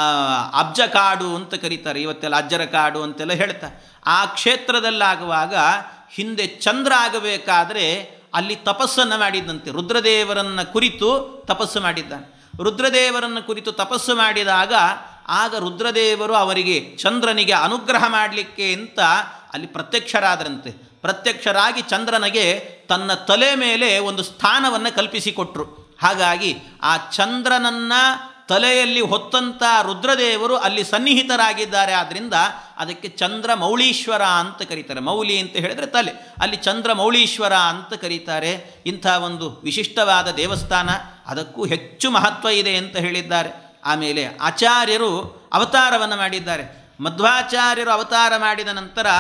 S1: ಅಬ್ಜ ಕಾಡು ಅಂತ ಕರೀತಾರೆ ಇವತ್ತೆಲ್ಲ ಅಜ್ಜರ ಕಾಡು ಅಂತೆಲ್ಲ ಹೇಳ್ತಾರೆ ಆ ಕ್ಷೇತ್ರದಲ್ಲಾಗುವಾಗ ಹಿಂದೆ ಚಂದ್ರ ಆಗಬೇಕಾದ್ರೆ ಅಲ್ಲಿ ತಪಸ್ಸನ್ನು ಮಾಡಿದ್ದಂತೆ ರುದ್ರದೇವರನ್ನು ಕುರಿತು ತಪಸ್ಸು ಮಾಡಿದ್ದಾನೆ ರುದ್ರದೇವರನ್ನು ಕುರಿತು ತಪಸ್ಸು ಮಾಡಿದಾಗ ಆಗ ರುದ್ರದೇವರು ಅವರಿಗೆ ಚಂದ್ರನಿಗೆ ಅನುಗ್ರಹ ಮಾಡಲಿಕ್ಕೆ ಅಂತ ಅಲ್ಲಿ ಪ್ರತ್ಯಕ್ಷರಾದರಂತೆ ಪ್ರತ್ಯಕ್ಷರಾಗಿ ಚಂದ್ರನಿಗೆ ತನ್ನ ತಲೆ ಮೇಲೆ ಒಂದು ಸ್ಥಾನವನ್ನು ಕಲ್ಪಿಸಿಕೊಟ್ರು ಹಾಗಾಗಿ ಆ ಚಂದ್ರನನ್ನು ತಲೆಯಲ್ಲಿ ಹೊತ್ತಂಥ ರುದ್ರದೇವರು ಅಲ್ಲಿ ಸನ್ನಿಹಿತರಾಗಿದ್ದಾರೆ ಆದ್ದರಿಂದ ಅದಕ್ಕೆ ಚಂದ್ರ ಮೌಳೀಶ್ವರ ಅಂತ ಕರೀತಾರೆ ಮೌಲಿ ಅಂತ ಹೇಳಿದರೆ ತಲೆ ಅಲ್ಲಿ ಚಂದ್ರ ಮೌಳೀಶ್ವರ ಅಂತ ಕರೀತಾರೆ ಇಂಥ ಒಂದು ವಿಶಿಷ್ಟವಾದ ದೇವಸ್ಥಾನ ಅದಕ್ಕೂ ಹೆಚ್ಚು ಮಹತ್ವ ಇದೆ ಅಂತ ಹೇಳಿದ್ದಾರೆ ಆಮೇಲೆ ಆಚಾರ್ಯರು ಅವತಾರವನ್ನು ಮಾಡಿದ್ದಾರೆ ಮಧ್ವಾಚಾರ್ಯರು ಅವತಾರ ಮಾಡಿದ ನಂತರ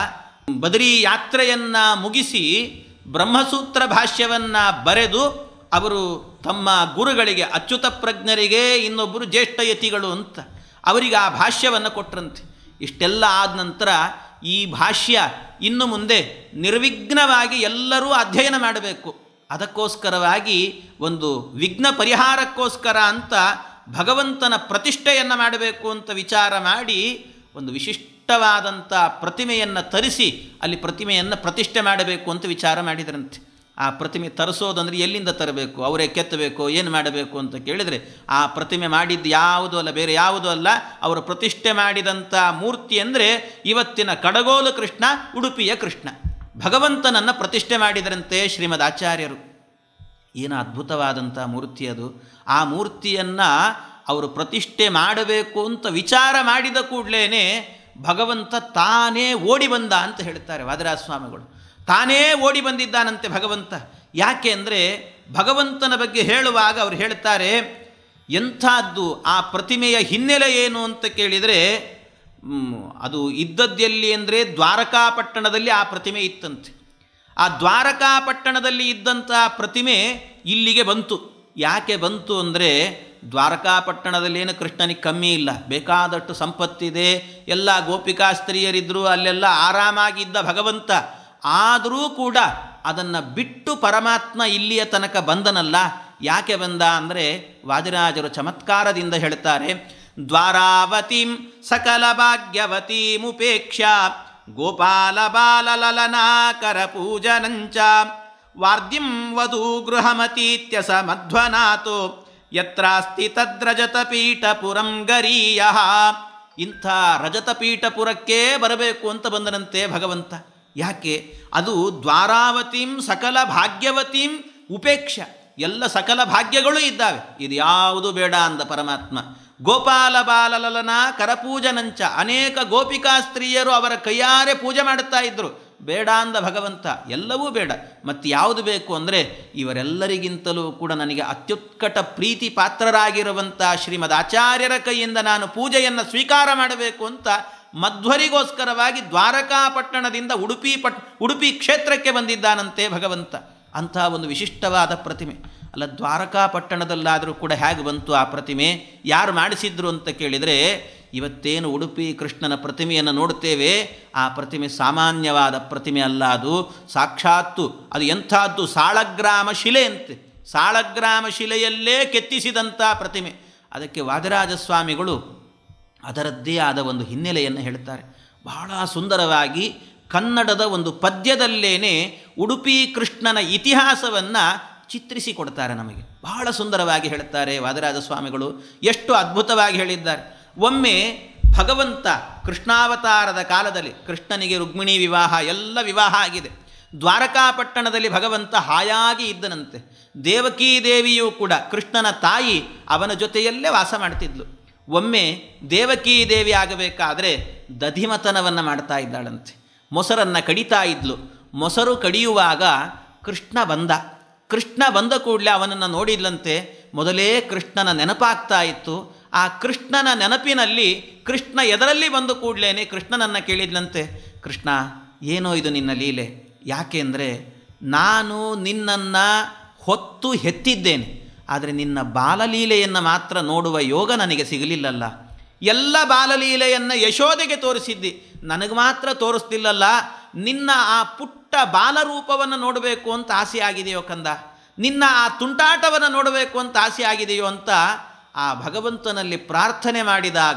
S1: ಬದರಿ ಯಾತ್ರೆಯನ್ನು ಮುಗಿಸಿ ಬ್ರಹ್ಮಸೂತ್ರ ಭಾಷ್ಯವನ್ನು ಬರೆದು ಅವರು ತಮ್ಮ ಗುರುಗಳಿಗೆ ಅಚ್ಯುತ ಪ್ರಜ್ಞರಿಗೆ ಇನ್ನೊಬ್ಬರು ಜ್ಯೇಷ್ಠ ಯತಿಗಳು ಅಂತ ಅವರಿಗೆ ಆ ಭಾಷ್ಯವನ್ನು ಕೊಟ್ಟರಂತೆ ಇಷ್ಟೆಲ್ಲ ಆದ ನಂತರ ಈ ಭಾಷ್ಯ ಇನ್ನು ಮುಂದೆ ನಿರ್ವಿಘ್ನವಾಗಿ ಎಲ್ಲರೂ ಅಧ್ಯಯನ ಮಾಡಬೇಕು ಅದಕ್ಕೋಸ್ಕರವಾಗಿ ಒಂದು ವಿಘ್ನ ಪರಿಹಾರಕ್ಕೋಸ್ಕರ ಅಂತ ಭಗವಂತನ ಪ್ರತಿಷ್ಠೆಯನ್ನು ಮಾಡಬೇಕು ಅಂತ ವಿಚಾರ ಮಾಡಿ ಒಂದು ವಿಶಿಷ್ಟವಾದಂಥ ಪ್ರತಿಮೆಯನ್ನು ತರಿಸಿ ಅಲ್ಲಿ ಪ್ರತಿಮೆಯನ್ನು ಪ್ರತಿಷ್ಠೆ ಮಾಡಬೇಕು ಅಂತ ವಿಚಾರ ಮಾಡಿದರಂತೆ ಆ ಪ್ರತಿಮೆ ತರಿಸೋದಂದ್ರೆ ಎಲ್ಲಿಂದ ತರಬೇಕು ಅವರೇ ಕೆತ್ತಬೇಕು ಏನು ಮಾಡಬೇಕು ಅಂತ ಕೇಳಿದರೆ ಆ ಪ್ರತಿಮೆ ಮಾಡಿದ್ದು ಯಾವುದೂ ಅಲ್ಲ ಬೇರೆ ಯಾವುದೂ ಅಲ್ಲ ಅವರು ಪ್ರತಿಷ್ಠೆ ಮಾಡಿದಂಥ ಮೂರ್ತಿ ಅಂದರೆ ಇವತ್ತಿನ ಕಡಗೋಲು ಕೃಷ್ಣ ಉಡುಪಿಯ ಕೃಷ್ಣ ಭಗವಂತನನ್ನು ಪ್ರತಿಷ್ಠೆ ಮಾಡಿದರಂತೆ ಶ್ರೀಮದ್ ಆಚಾರ್ಯರು ಏನು ಅದ್ಭುತವಾದಂಥ ಮೂರ್ತಿ ಅದು ಆ ಮೂರ್ತಿಯನ್ನು ಅವರು ಪ್ರತಿಷ್ಠೆ ಮಾಡಬೇಕು ಅಂತ ವಿಚಾರ ಮಾಡಿದ ಕೂಡಲೇ ಭಗವಂತ ತಾನೇ ಓಡಿ ಬಂದ ಅಂತ ಹೇಳ್ತಾರೆ ವಾದರಾಜ ಸ್ವಾಮಿಗಳು ತಾನೇ ಓಡಿ ಬಂದಿದ್ದಾನಂತೆ ಭಗವಂತ ಯಾಕೆ ಅಂದರೆ ಭಗವಂತನ ಬಗ್ಗೆ ಹೇಳುವಾಗ ಅವರು ಹೇಳ್ತಾರೆ ಎಂಥದ್ದು ಆ ಪ್ರತಿಮೆಯ ಹಿನ್ನೆಲೆ ಏನು ಅಂತ ಕೇಳಿದರೆ ಅದು ಇದ್ದದ್ದೆಲ್ಲಿ ಅಂದರೆ ದ್ವಾರಕಾಪಟ್ಟಣದಲ್ಲಿ ಆ ಪ್ರತಿಮೆ ಇತ್ತಂತೆ ಆ ದ್ವಾರಕಾಪಟ್ಟಣದಲ್ಲಿ ಇದ್ದಂಥ ಪ್ರತಿಮೆ ಇಲ್ಲಿಗೆ ಬಂತು ಯಾಕೆ ಬಂತು ಅಂದರೆ ದ್ವಾರಕಾಪಟ್ಟಣದಲ್ಲೇನು ಕೃಷ್ಣನಿಗೆ ಕಮ್ಮಿ ಇಲ್ಲ ಬೇಕಾದಷ್ಟು ಸಂಪತ್ತಿದೆ ಎಲ್ಲ ಗೋಪಿಕಾ ಸ್ತ್ರೀಯರಿದ್ದರು ಅಲ್ಲೆಲ್ಲ ಆರಾಮಾಗಿದ್ದ ಭಗವಂತ ಆದರೂ ಕೂಡ ಅದನ್ನು ಬಿಟ್ಟು ಪರಮಾತ್ಮ ಇಲ್ಲಿಯ ತನಕ ಬಂದನಲ್ಲ ಯಾಕೆ ಬಂದ ಅಂದರೆ ವಾದಿರಾಜರು ಚಮತ್ಕಾರದಿಂದ ಹೇಳ್ತಾರೆ ದ್ವಾರಾವತೀಂ ಸಕಲ ಭಾಗ್ಯವತೀಮುಪೇಕ್ಷ ಗೋಪಾಲ ಬಾಲಲಲನಾಕರ ಪೂಜನಂಚ ವಾರ್ಧಿಂ ವಧೂ ಗೃಹಮತೀತ್ಯಸ ಮಧ್ವನಾಥೋ ಯತ್ರಾಸ್ತಿ ತದ್ರಜತಪೀಠಪುರಂ ಗರೀಯ ಇಂಥ ರಜತಪೀಠಪುರಕ್ಕೇ ಬರಬೇಕು ಅಂತ ಬಂದನಂತೆ ಭಗವಂತ ಯಾಕೆ ಅದು ದ್ವಾರಾವತೀಂ ಸಕಲ ಭಾಗ್ಯವತೀಂ ಉಪೇಕ್ಷ ಎಲ್ಲ ಸಕಲ ಭಾಗ್ಯಗಳು ಇದ್ದಾವೆ ಇದು ಯಾವುದು ಬೇಡ ಅಂದ ಪರಮಾತ್ಮ ಗೋಪಾಲ ಬಾಲಲಲನ ಕರಪೂಜನಂಚ ಅನೇಕ ಗೋಪಿಕಾ ಸ್ತ್ರೀಯರು ಅವರ ಕೈಯಾರೆ ಪೂಜೆ ಮಾಡುತ್ತಾ ಇದ್ದರು ಬೇಡ ಅಂದ ಭಗವಂತ ಎಲ್ಲವೂ ಬೇಡ ಮತ್ತು ಯಾವುದು ಬೇಕು ಅಂದರೆ ಇವರೆಲ್ಲರಿಗಿಂತಲೂ ಕೂಡ ನನಗೆ ಅತ್ಯುತ್ಕಟ ಪ್ರೀತಿ ಪಾತ್ರರಾಗಿರುವಂಥ ಶ್ರೀಮದ್ ಆಚಾರ್ಯರ ಕೈಯಿಂದ ನಾನು ಪೂಜೆಯನ್ನು ಸ್ವೀಕಾರ ಮಾಡಬೇಕು ಅಂತ ಮಧ್ವರಿಗೋಸ್ಕರವಾಗಿ ದ್ವಾರಕಾಪಟ್ಟಣದಿಂದ ಉಡುಪಿ ಪಟ್ ಉಡುಪಿ ಕ್ಷೇತ್ರಕ್ಕೆ ಬಂದಿದ್ದಾನಂತೆ ಭಗವಂತ ಅಂಥ ಒಂದು ವಿಶಿಷ್ಟವಾದ ಪ್ರತಿಮೆ ಅಲ್ಲ ದ್ವಾರಕಾಪಟ್ಟಣದಲ್ಲಾದರೂ ಕೂಡ ಹೇಗೆ ಬಂತು ಆ ಪ್ರತಿಮೆ ಯಾರು ಮಾಡಿಸಿದ್ರು ಅಂತ ಕೇಳಿದರೆ ಇವತ್ತೇನು ಉಡುಪಿ ಕೃಷ್ಣನ ಪ್ರತಿಮೆಯನ್ನು ನೋಡ್ತೇವೆ ಆ ಪ್ರತಿಮೆ ಸಾಮಾನ್ಯವಾದ ಪ್ರತಿಮೆ ಅಲ್ಲ ಅದು ಸಾಕ್ಷಾತ್ತು ಅದು ಎಂಥದ್ದು ಸಾಳಗ್ರಾಮ ಶಿಲೆ ಅಂತೆ ಸಾಳಗ್ರಾಮ ಶಿಲೆಯಲ್ಲೇ ಕೆತ್ತಿಸಿದಂಥ ಪ್ರತಿಮೆ ಅದಕ್ಕೆ ವಾದರಾಜ ಸ್ವಾಮಿಗಳು ಅದರದ್ದೇ ಆದ ಒಂದು ಹಿನ್ನೆಲೆಯನ್ನು ಹೇಳ್ತಾರೆ ಬಹಳ ಸುಂದರವಾಗಿ ಕನ್ನಡದ ಒಂದು ಪದ್ಯದಲ್ಲೇನೆ ಉಡುಪಿ ಕೃಷ್ಣನ ಇತಿಹಾಸವನ್ನು ಚಿತ್ರಿಸಿಕೊಡ್ತಾರೆ ನಮಗೆ ಬಹಳ ಸುಂದರವಾಗಿ ಹೇಳ್ತಾರೆ ವಾದರಾಜ ಸ್ವಾಮಿಗಳು ಎಷ್ಟು ಅದ್ಭುತವಾಗಿ ಹೇಳಿದ್ದಾರೆ ಒಮ್ಮೆ ಭಗವಂತ ಕೃಷ್ಣಾವತಾರದ ಕಾಲದಲ್ಲಿ ಕೃಷ್ಣನಿಗೆ ರುಕ್ಮಿಣಿ ವಿವಾಹ ಎಲ್ಲ ವಿವಾಹ ಆಗಿದೆ ದ್ವಾರಕಾಪಟ್ಟಣದಲ್ಲಿ ಭಗವಂತ ಹಾಯಾಗಿ ಇದ್ದನಂತೆ ದೇವಕೀ ದೇವಿಯೂ ಕೂಡ ಕೃಷ್ಣನ ತಾಯಿ ಅವನ ಜೊತೆಯಲ್ಲೇ ವಾಸ ಮಾಡ್ತಿದ್ಲು ಒಮ್ಮೆ ದೇವಕೀ ದೇವಿ ಆಗಬೇಕಾದ್ರೆ ದಧಿಮತನವನ್ನು ಮಾಡ್ತಾ ಇದ್ದಾಳಂತೆ ಮೊಸರನ್ನು ಕಡಿತಾ ಇದ್ಲು ಮೊಸರು ಕಡಿಯುವಾಗ ಕೃಷ್ಣ ಬಂದ ಕೃಷ್ಣ ಬಂದ ಕೂಡಲೇ ಅವನನ್ನು ನೋಡಿದ್ಲಂತೆ ಮೊದಲೇ ಕೃಷ್ಣನ ನೆನಪಾಗ್ತಾ ಇತ್ತು ಆ ಕೃಷ್ಣನ ನೆನಪಿನಲ್ಲಿ ಕೃಷ್ಣ ಎದರಲ್ಲಿ ಬಂದ ಕೂಡಲೇ ಕೃಷ್ಣನನ್ನು ಕೇಳಿದ್ಲಂತೆ ಕೃಷ್ಣ ಏನೋ ಇದು ನಿನ್ನ ಲೀಲೆ ಯಾಕೆ ಅಂದರೆ ನಾನು ನಿನ್ನನ್ನು ಹೊತ್ತು ಹೆತ್ತಿದ್ದೇನೆ ಆದರೆ ನಿನ್ನ ಬಾಲಲೀಲೆಯನ್ನು ಮಾತ್ರ ನೋಡುವ ಯೋಗ ನನಗೆ ಸಿಗಲಿಲ್ಲಲ್ಲ ಎಲ್ಲ ಬಾಲಲೀಲೆಯನ್ನು ಯಶೋದೆಗೆ ತೋರಿಸಿದ್ದಿ ನನಗೆ ಮಾತ್ರ ತೋರಿಸ್ತಿಲ್ಲಲ್ಲ ನಿನ್ನ ಆ ಪುಟ್ಟ ಬಾಲರೂಪವನ್ನು ನೋಡಬೇಕು ಅಂತ ಆಸೆ ಆಗಿದೆಯೋ ಕಂದ ನಿನ್ನ ಆ ತುಂಟಾಟವನ್ನು ನೋಡಬೇಕು ಅಂತ ಆಸೆ ಆಗಿದೆಯೋ ಅಂತ ಆ ಭಗವಂತನಲ್ಲಿ ಪ್ರಾರ್ಥನೆ ಮಾಡಿದಾಗ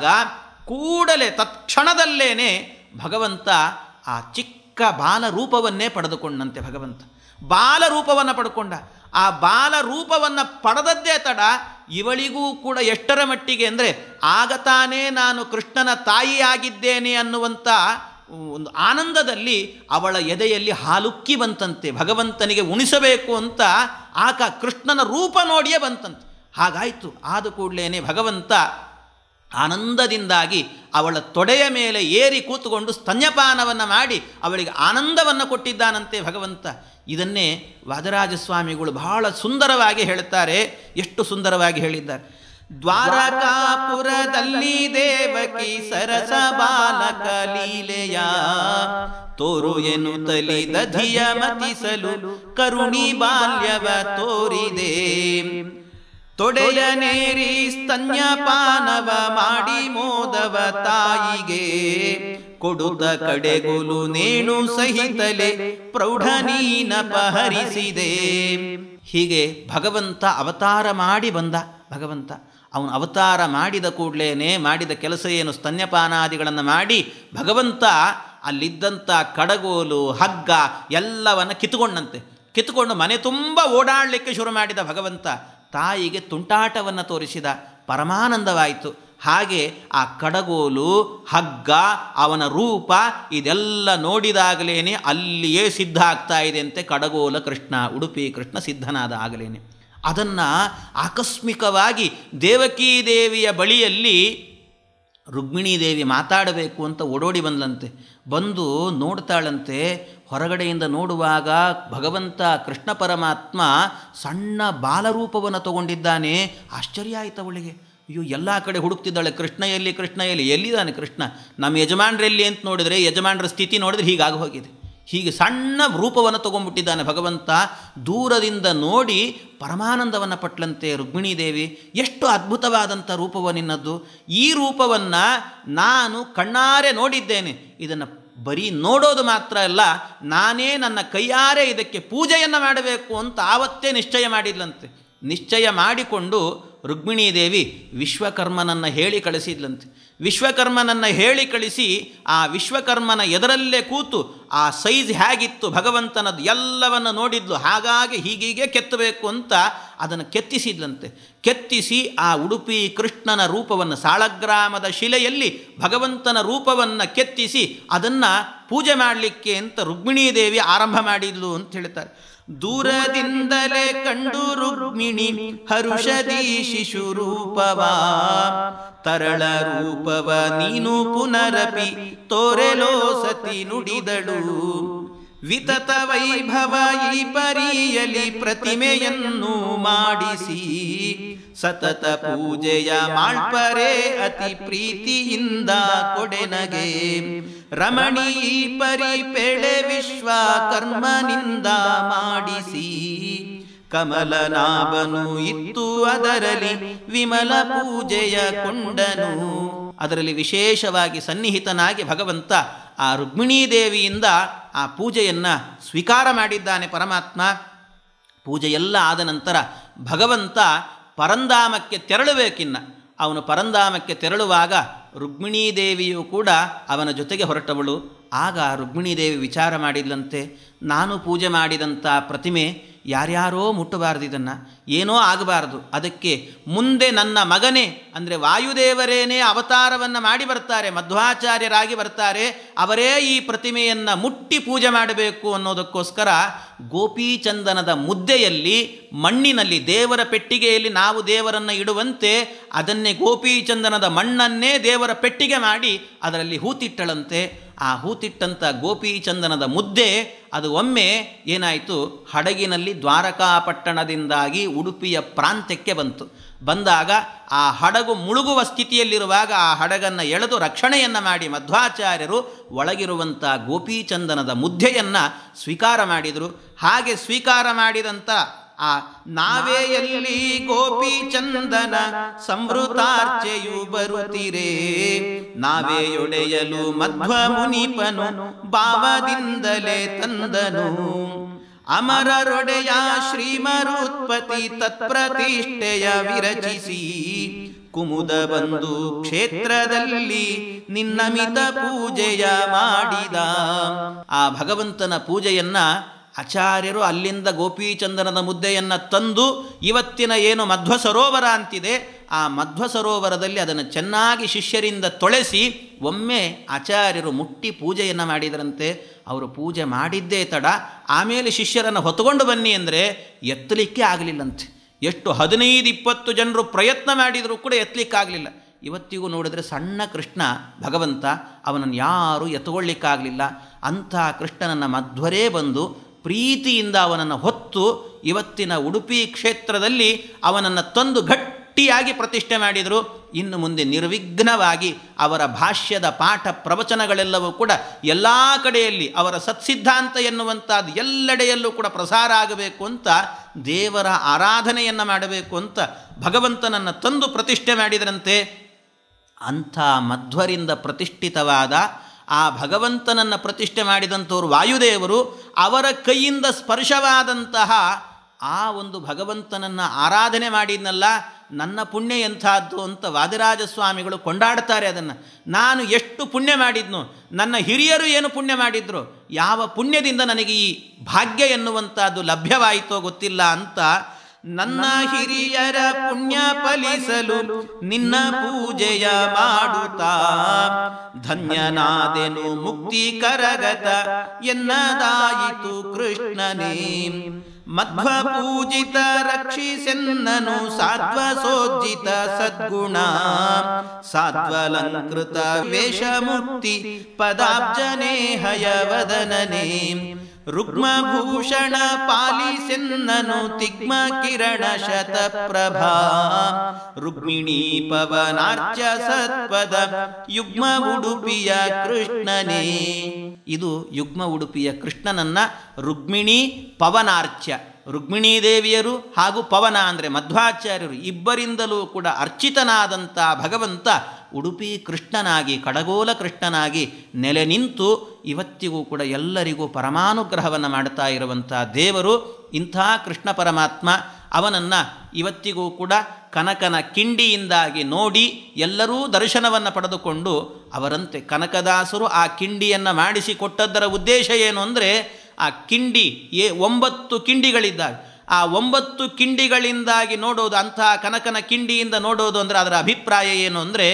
S1: ಕೂಡಲೇ ತತ್ಕ್ಷಣದಲ್ಲೇನೆ ಭಗವಂತ ಆ ಚಿಕ್ಕ ಬಾಲರೂಪವನ್ನೇ ಪಡೆದುಕೊಂಡಂತೆ ಭಗವಂತ ಬಾಲರೂಪವನ್ನು ಪಡ್ಕೊಂಡ ಆ ಬಾಲರೂಪವನ್ನು ಪಡೆದದ್ದೇ ತಡ ಇವಳಿಗೂ ಕೂಡ ಎಷ್ಟರ ಮಟ್ಟಿಗೆ ಅಂದರೆ ಆಗ ತಾನೇ ನಾನು ಕೃಷ್ಣನ ತಾಯಿಯಾಗಿದ್ದೇನೆ ಅನ್ನುವಂಥ ಒಂದು ಆನಂದದಲ್ಲಿ ಅವಳ ಎದೆಯಲ್ಲಿ ಹಾಲುಕ್ಕಿ ಬಂತಂತೆ ಭಗವಂತನಿಗೆ ಉಣಿಸಬೇಕು ಅಂತ ಆಕ ಕೃಷ್ಣನ ರೂಪ ನೋಡಿಯೇ ಬಂತಂತೆ ಹಾಗಾಯಿತು ಆದ ಕೂಡಲೇ ಭಗವಂತ ಆನಂದದಿಂದಾಗಿ ಅವಳ ತೊಡೆಯ ಮೇಲೆ ಏರಿ ಕೂತುಕೊಂಡು ಸ್ತನ್ಯಪಾನವನ್ನು ಮಾಡಿ ಅವಳಿಗೆ ಆನಂದವನ್ನು ಕೊಟ್ಟಿದ್ದಾನಂತೆ ಭಗವಂತ ಇದನ್ನೇ ವಾದರಾಜ ಸ್ವಾಮಿಗಳು ಬಹಳ ಸುಂದರವಾಗಿ ಹೇಳುತ್ತಾರೆ ಎಷ್ಟು ಸುಂದರವಾಗಿ ಹೇಳಿದ್ದಾರೆ ದ್ವಾರಕಾಪುರದಲ್ಲಿ ದೇವಕಿ ಸರಸ ಬಾಲಕ ಲೀಲೆಯ ತೋರು ಎನ್ನುತ್ತಲಿ ದಧಿಯ ಮತಿಸಲು ಕರುಣಿ ಬಾಲ್ಯವ ತೋರಿದೆ ತೊಡೆಯ ನೇರಿ ಸ್ತನ್ಯಪಾನವ ಮಾಡಿ ಮೋದವ ತಾಯಿಗೆ ಕೊಡುತ್ತ ಕಡೆಗುಲು ನೇಣು ಸಹಿತಲೆ ಪ್ರೌಢನೀನಪಹರಿಸಿದೆ ಹೀಗೆ ಭಗವಂತ ಅವತಾರ ಮಾಡಿ ಬಂದ ಭಗವಂತ ಅವನು ಅವತಾರ ಮಾಡಿದ ಕೂಡಲೇ ಮಾಡಿದ ಕೆಲಸ ಏನು ಸ್ತನ್ಯಪಾನಾದಿಗಳನ್ನು ಮಾಡಿ ಭಗವಂತ ಅಲ್ಲಿದ್ದಂಥ ಕಡಗೋಲು ಹಗ್ಗ ಎಲ್ಲವನ್ನು ಕಿತ್ತುಕೊಂಡಂತೆ ಕಿತ್ತುಕೊಂಡು ಮನೆ ತುಂಬ ಓಡಾಡಲಿಕ್ಕೆ ಶುರು ಮಾಡಿದ ಭಗವಂತ ತಾಯಿಗೆ ತುಂಟಾಟವನ್ನು ತೋರಿಸಿದ ಪರಮಾನಂದವಾಯಿತು ಹಾಗೆ ಆ ಕಡಗೋಲು ಹಗ್ಗ ಅವನ ರೂಪ ಇದೆಲ್ಲ ನೋಡಿದಾಗಲೇ ಅಲ್ಲಿಯೇ ಸಿದ್ಧ ಆಗ್ತಾ ಇದೆ ಅಂತೆ ಕಡಗೋಲ ಕೃಷ್ಣ ಉಡುಪಿ ಕೃಷ್ಣ ಸಿದ್ಧನಾದ ಆಗಲೇನೆ ಅದನ್ನು ಆಕಸ್ಮಿಕವಾಗಿ ದೇವಕೀ ದೇವಿಯ ಬಳಿಯಲ್ಲಿ ರುಕ್ಮಿಣೀ ದೇವಿ ಮಾತಾಡಬೇಕು ಅಂತ ಓಡೋಡಿ ಬಂದ್ಲಂತೆ ಬಂದು ನೋಡ್ತಾಳಂತೆ ಹೊರಗಡೆಯಿಂದ ನೋಡುವಾಗ ಭಗವಂತ ಕೃಷ್ಣ ಪರಮಾತ್ಮ ಸಣ್ಣ ಬಾಲರೂಪವನ್ನು ತಗೊಂಡಿದ್ದಾನೆ ಆಶ್ಚರ್ಯ ಆಯ್ತು ಅವಳಿಗೆ ಅಯ್ಯೋ ಎಲ್ಲ ಕಡೆ ಹುಡುಕ್ತಿದ್ದಾಳೆ ಕೃಷ್ಣ ಎಲ್ಲಿ ಕೃಷ್ಣ ಎಲ್ಲಿ ಎಲ್ಲಿದ್ದಾನೆ ಕೃಷ್ಣ ನಮ್ಮ ಯಜಮಾನ್ರೆಲ್ಲಿ ಅಂತ ನೋಡಿದರೆ ಯಜಮಾನರ ಸ್ಥಿತಿ ನೋಡಿದ್ರೆ ಹೀಗಾಗಿ ಹೋಗಿದೆ ಹೀಗೆ ಸಣ್ಣ ರೂಪವನ್ನು ತಗೊಂಡ್ಬಿಟ್ಟಿದ್ದಾನೆ ಭಗವಂತ ದೂರದಿಂದ ನೋಡಿ ಪರಮಾನಂದವನ್ನು ಪಟ್ಲಂತೆ ರುಕ್ಮಿಣೀ ದೇವಿ ಎಷ್ಟು ಅದ್ಭುತವಾದಂಥ ರೂಪವ ನಿನ್ನದ್ದು ಈ ರೂಪವನ್ನು ನಾನು ಕಣ್ಣಾರೆ ನೋಡಿದ್ದೇನೆ ಇದನ್ನು ಬರೀ ನೋಡೋದು ಮಾತ್ರ ಅಲ್ಲ ನಾನೇ ನನ್ನ ಕೈಯಾರೆ ಇದಕ್ಕೆ ಪೂಜೆಯನ್ನು ಮಾಡಬೇಕು ಅಂತ ಆವತ್ತೇ ನಿಶ್ಚಯ ಮಾಡಿದ್ಲಂತೆ ನಿಶ್ಚಯ ಮಾಡಿಕೊಂಡು ರುಕ್ಮಿಣೀ ದೇವಿ ವಿಶ್ವಕರ್ಮನನ್ನು ಹೇಳಿ ಕಳಿಸಿದ್ಲಂತೆ ವಿಶ್ವಕರ್ಮನನ್ನು ಹೇಳಿ ಕಳಿಸಿ ಆ ವಿಶ್ವಕರ್ಮನ ಎದರಲ್ಲೇ ಕೂತು ಆ ಸೈಜ್ ಹೇಗಿತ್ತು ಭಗವಂತನದ್ದು ಎಲ್ಲವನ್ನು ನೋಡಿದ್ಲು ಹಾಗಾಗಿ ಹೀಗೀಗೆ ಕೆತ್ತಬೇಕು ಅಂತ ಅದನ್ನು ಕೆತ್ತಿಸಿದ್ಲಂತೆ ಕೆತ್ತಿಸಿ ಆ ಉಡುಪಿ ಕೃಷ್ಣನ ರೂಪವನ್ನು ಸಾಳಗ್ರಾಮದ ಶಿಲೆಯಲ್ಲಿ ಭಗವಂತನ ರೂಪವನ್ನು ಕೆತ್ತಿಸಿ ಅದನ್ನು ಪೂಜೆ ಮಾಡಲಿಕ್ಕೆ ಅಂತ ರುಕ್ಮಿಣೀ ದೇವಿ ಆರಂಭ ಮಾಡಿದ್ಲು ಅಂತ ಹೇಳ್ತಾರೆ ದೂರದಿಂದಲೇ ಕಂಡು ರುಕ್ಮಿಣಿ ಹರುಷದಿ ಶಿಶು ರೂಪವಾ ತರಳ ರೂಪವ ನೀನು ಪುನರಪಿ ತೋರೆಲೋ ಸತಿ ನುಡಿದಳು ವಿತತ ವೈಭವ ಈ ಪರಿಯಲಿ ಪ್ರತಿಮೆಯನ್ನು ಮಾಡಿಸಿ ಸತತ ಪೂಜೆಯ ಮಾಳ್ಪರೆ ಅತಿ ಪ್ರೀತಿಯಿಂದ ಕೊಡೆನಗೆ ರಮಣಿ ಈ ಪರಿ ಪೆಳೆ ವಿಶ್ವ ಕರ್ಮನಿಂದ ಮಾಡಿಸಿ ಕಮಲನಾಭನು ಇತ್ತು ಅದರಲ್ಲಿ ವಿಮಲ ಪೂಜೆಯ ಕೊಂಡನು ಅದರಲ್ಲಿ ವಿಶೇಷವಾಗಿ ಸನ್ನಿಹಿತನಾಗಿ ಭಗವಂತ ಆ ರುಕ್ಮಿಣೀ ದೇವಿಯಿಂದ ಆ ಪೂಜೆಯನ್ನು ಸ್ವೀಕಾರ ಮಾಡಿದ್ದಾನೆ ಪರಮಾತ್ಮ ಪೂಜೆಯೆಲ್ಲ ಆದ ನಂತರ ಭಗವಂತ ಪರಂಧಾಮಕ್ಕೆ ತೆರಳಬೇಕಿನ್ನ ಅವನು ಪರಂಧಾಮಕ್ಕೆ ತೆರಳುವಾಗ ರುಕ್ಮಿಣೀ ದೇವಿಯು ಕೂಡ ಅವನ ಜೊತೆಗೆ ಹೊರಟವಳು ಆಗ ರುಕ್ಮಿಣೀ ದೇವಿ ವಿಚಾರ ಮಾಡಿದ್ಲಂತೆ ನಾನು ಪೂಜೆ ಮಾಡಿದಂಥ ಪ್ರತಿಮೆ ಯಾರ್ಯಾರೋ ಮುಟ್ಟಬಾರ್ದು ಇದನ್ನು ಏನೋ ಆಗಬಾರ್ದು ಅದಕ್ಕೆ ಮುಂದೆ ನನ್ನ ಮಗನೇ ಅಂದರೆ ವಾಯುದೇವರೇನೇ ಅವತಾರವನ್ನು ಮಾಡಿ ಬರ್ತಾರೆ ಮಧ್ವಾಚಾರ್ಯರಾಗಿ ಬರ್ತಾರೆ ಅವರೇ ಈ ಪ್ರತಿಮೆಯನ್ನು ಮುಟ್ಟಿ ಪೂಜೆ ಮಾಡಬೇಕು ಅನ್ನೋದಕ್ಕೋಸ್ಕರ ಗೋಪೀಚಂದನದ ಮುದ್ದೆಯಲ್ಲಿ ಮಣ್ಣಿನಲ್ಲಿ ದೇವರ ಪೆಟ್ಟಿಗೆಯಲ್ಲಿ ನಾವು ದೇವರನ್ನು ಇಡುವಂತೆ ಅದನ್ನೇ ಗೋಪೀಚಂದನದ ಮಣ್ಣನ್ನೇ ದೇವರ ಪೆಟ್ಟಿಗೆ ಮಾಡಿ ಅದರಲ್ಲಿ ಹೂತಿಟ್ಟಳಂತೆ ಆ ಹೂತಿಟ್ಟಂಥ ಗೋಪೀಚಂದನದ ಮುದ್ದೆ ಅದು ಒಮ್ಮೆ ಏನಾಯಿತು ಹಡಗಿನಲ್ಲಿ ದ್ವಾರಕಾಪಟ್ಟಣದಿಂದಾಗಿ ಉಡುಪಿಯ ಪ್ರಾಂತ್ಯಕ್ಕೆ ಬಂತು ಬಂದಾಗ ಆ ಹಡಗು ಮುಳುಗುವ ಸ್ಥಿತಿಯಲ್ಲಿರುವಾಗ ಆ ಹಡಗನ್ನು ಎಳೆದು ರಕ್ಷಣೆಯನ್ನು ಮಾಡಿ ಮಧ್ವಾಚಾರ್ಯರು ಒಳಗಿರುವಂಥ ಗೋಪೀಚಂದನದ ಮುದ್ದೆಯನ್ನು ಸ್ವೀಕಾರ ಮಾಡಿದರು ಹಾಗೆ ಸ್ವೀಕಾರ ಮಾಡಿದಂಥ ಆ ನಾವೆಯಲ್ಲಿ ಗೋಪಿ ಚಂದನ ಸಂವೃತಾರ್ಚೆಯು ಬರುತ್ತಿರೆ ನಾವೆಯೊಡೆಯಲು ಮಧ್ವ ಮುನಿಪನು ಭಾವದಿಂದಲೇ ತಂದನು ಅಮರರೊಡೆಯ ಶ್ರೀಮರುತ್ಪತಿ ತತ್ಪ್ರತಿಷ್ಠೆಯ ವಿರಚಿಸಿ ಕುಮುದ ಬಂದು ಕ್ಷೇತ್ರದಲ್ಲಿ ನಿನ್ನಮಿತ ಪೂಜೆಯ ಮಾಡಿದ ಆ ಭಗವಂತನ ಪೂಜೆಯನ್ನ ಆಚಾರ್ಯರು ಅಲ್ಲಿಂದ ಗೋಪೀಚಂದನದ ಮುದ್ದೆಯನ್ನು ತಂದು ಇವತ್ತಿನ ಏನು ಮಧ್ವ ಸರೋವರ ಅಂತಿದೆ ಆ ಮಧ್ವ ಸರೋವರದಲ್ಲಿ ಅದನ್ನು ಚೆನ್ನಾಗಿ ಶಿಷ್ಯರಿಂದ ತೊಳೆಸಿ ಒಮ್ಮೆ ಆಚಾರ್ಯರು ಮುಟ್ಟಿ ಪೂಜೆಯನ್ನು ಮಾಡಿದರಂತೆ ಅವರು ಪೂಜೆ ಮಾಡಿದ್ದೇ ತಡ ಆಮೇಲೆ ಶಿಷ್ಯರನ್ನು ಹೊತ್ತುಕೊಂಡು ಬನ್ನಿ ಅಂದರೆ ಎತ್ತಲಿಕ್ಕೆ ಆಗಲಿಲ್ಲಂತೆ ಎಷ್ಟು ಹದಿನೈದು ಇಪ್ಪತ್ತು ಜನರು ಪ್ರಯತ್ನ ಮಾಡಿದರೂ ಕೂಡ ಎತ್ತಲಿಕ್ಕಾಗಲಿಲ್ಲ ಇವತ್ತಿಗೂ ನೋಡಿದರೆ ಸಣ್ಣ ಕೃಷ್ಣ ಭಗವಂತ ಅವನನ್ನು ಯಾರೂ ಎತ್ತುಕೊಳ್ಳಿಕ್ಕಾಗಲಿಲ್ಲ ಅಂಥ ಕೃಷ್ಣನನ್ನು ಮಧ್ವರೇ ಬಂದು ಪ್ರೀತಿಯಿಂದ ಅವನನ್ನು ಹೊತ್ತು ಇವತ್ತಿನ ಉಡುಪಿ ಕ್ಷೇತ್ರದಲ್ಲಿ ಅವನನ್ನು ತಂದು ಗಟ್ಟಿ ಗಟ್ಟಿಯಾಗಿ ಪ್ರತಿಷ್ಠೆ ಮಾಡಿದರು ಇನ್ನು ಮುಂದೆ ನಿರ್ವಿಘ್ನವಾಗಿ ಅವರ ಭಾಷ್ಯದ ಪಾಠ ಪ್ರವಚನಗಳೆಲ್ಲವೂ ಕೂಡ ಎಲ್ಲ ಕಡೆಯಲ್ಲಿ ಅವರ ಸತ್ಸಿದ್ಧಾಂತ ಎನ್ನುವಂಥದ್ದು ಎಲ್ಲೆಡೆಯಲ್ಲೂ ಕೂಡ ಪ್ರಸಾರ ಆಗಬೇಕು ಅಂತ ದೇವರ ಆರಾಧನೆಯನ್ನು ಮಾಡಬೇಕು ಅಂತ ಭಗವಂತನನ್ನು ತಂದು ಪ್ರತಿಷ್ಠೆ ಮಾಡಿದರಂತೆ ಅಂಥ ಮಧ್ವರಿಂದ ಪ್ರತಿಷ್ಠಿತವಾದ ಆ ಭಗವಂತನನ್ನು ಪ್ರತಿಷ್ಠೆ ಮಾಡಿದಂಥವ್ರು ವಾಯುದೇವರು ಅವರ ಕೈಯಿಂದ ಸ್ಪರ್ಶವಾದಂತಹ ಆ ಒಂದು ಭಗವಂತನನ್ನು ಆರಾಧನೆ ಮಾಡಿದ್ನಲ್ಲ ನನ್ನ ಪುಣ್ಯ ಎಂಥದ್ದು ಅಂತ ವಾದಿರಾಜ ಸ್ವಾಮಿಗಳು ಕೊಂಡಾಡ್ತಾರೆ ಅದನ್ನು ನಾನು ಎಷ್ಟು ಪುಣ್ಯ ಮಾಡಿದ್ನು ನನ್ನ ಹಿರಿಯರು ಏನು ಪುಣ್ಯ ಮಾಡಿದ್ರು ಯಾವ ಪುಣ್ಯದಿಂದ ನನಗೆ ಈ ಭಾಗ್ಯ ಎನ್ನುವಂಥದ್ದು ಲಭ್ಯವಾಯಿತೋ ಗೊತ್ತಿಲ್ಲ ಅಂತ ನನ್ನ ಹಿರಿಯರ ಪುಣ್ಯ ಫಲಿಸಲು ನಿನ್ನ ಪೂಜೆಯ ಮಾಡುತ್ತಾ ಧನ್ಯನಾದೆನು ಮುಕ್ತಿ ಕರಗತ ಎನ್ನದಾಯಿತು ಕೃಷ್ಣನೇ ಮಧ್ವ ಪೂಜಿತ ರಕ್ಷಿಸೆನ್ನನು ಸಾತ್ವ ಸೋಜ್ಜಿತ ಸದ್ಗುಣ ಸಾತ್ವಲಂಕೃತ ವೇಷ ಮುಕ್ತಿ ಪದಾಬ್ಜನೇ ಹಯವದನನೇ ರುಗ್ಮಭೂಷಣ ಪಾಲಿಸೆನ್ನನು ತಿಗ್ಮ ಕಿರಣ ಶತಪ್ರಭಾ ರುಕ್ಮಿಣೀ ಪವನಾರ್ಚ ಸತ್ಪದ ಯುಗ್ಮ ಉಡುಪಿಯ ಕೃಷ್ಣನೇ ಇದು ಯುಗ್ಮ ಉಡುಪಿಯ ಕೃಷ್ಣನನ್ನ ರುಕ್ಮಿಣಿ ಪವನಾರ್ಚ್ಯ ರುಕ್ಮಿಣೀ ದೇವಿಯರು ಹಾಗೂ ಪವನ ಅಂದರೆ ಮಧ್ವಾಚಾರ್ಯರು ಇಬ್ಬರಿಂದಲೂ ಕೂಡ ಅರ್ಚಿತನಾದಂಥ ಭಗವಂತ ಉಡುಪಿ ಕೃಷ್ಣನಾಗಿ ಕಡಗೋಲ ಕೃಷ್ಣನಾಗಿ ನೆಲೆ ನಿಂತು ಇವತ್ತಿಗೂ ಕೂಡ ಎಲ್ಲರಿಗೂ ಪರಮಾನುಗ್ರಹವನ್ನು ಮಾಡ್ತಾ ಇರುವಂಥ ದೇವರು ಇಂಥ ಕೃಷ್ಣ ಪರಮಾತ್ಮ ಅವನನ್ನು ಇವತ್ತಿಗೂ ಕೂಡ ಕನಕನ ಕಿಂಡಿಯಿಂದಾಗಿ ನೋಡಿ ಎಲ್ಲರೂ ದರ್ಶನವನ್ನು ಪಡೆದುಕೊಂಡು ಅವರಂತೆ ಕನಕದಾಸರು ಆ ಕಿಂಡಿಯನ್ನು ಮಾಡಿಸಿಕೊಟ್ಟದ್ದರ ಉದ್ದೇಶ ಏನು ಅಂದರೆ ಆ ಕಿಂಡಿ ಏ ಒಂಬತ್ತು ಕಿಂಡಿಗಳಿದ್ದಾವೆ ಆ ಒಂಬತ್ತು ಕಿಂಡಿಗಳಿಂದಾಗಿ ನೋಡೋದು ಅಂತಹ ಕನಕನ ಕಿಂಡಿಯಿಂದ ನೋಡೋದು ಅಂದರೆ ಅದರ ಅಭಿಪ್ರಾಯ ಏನು ಅಂದರೆ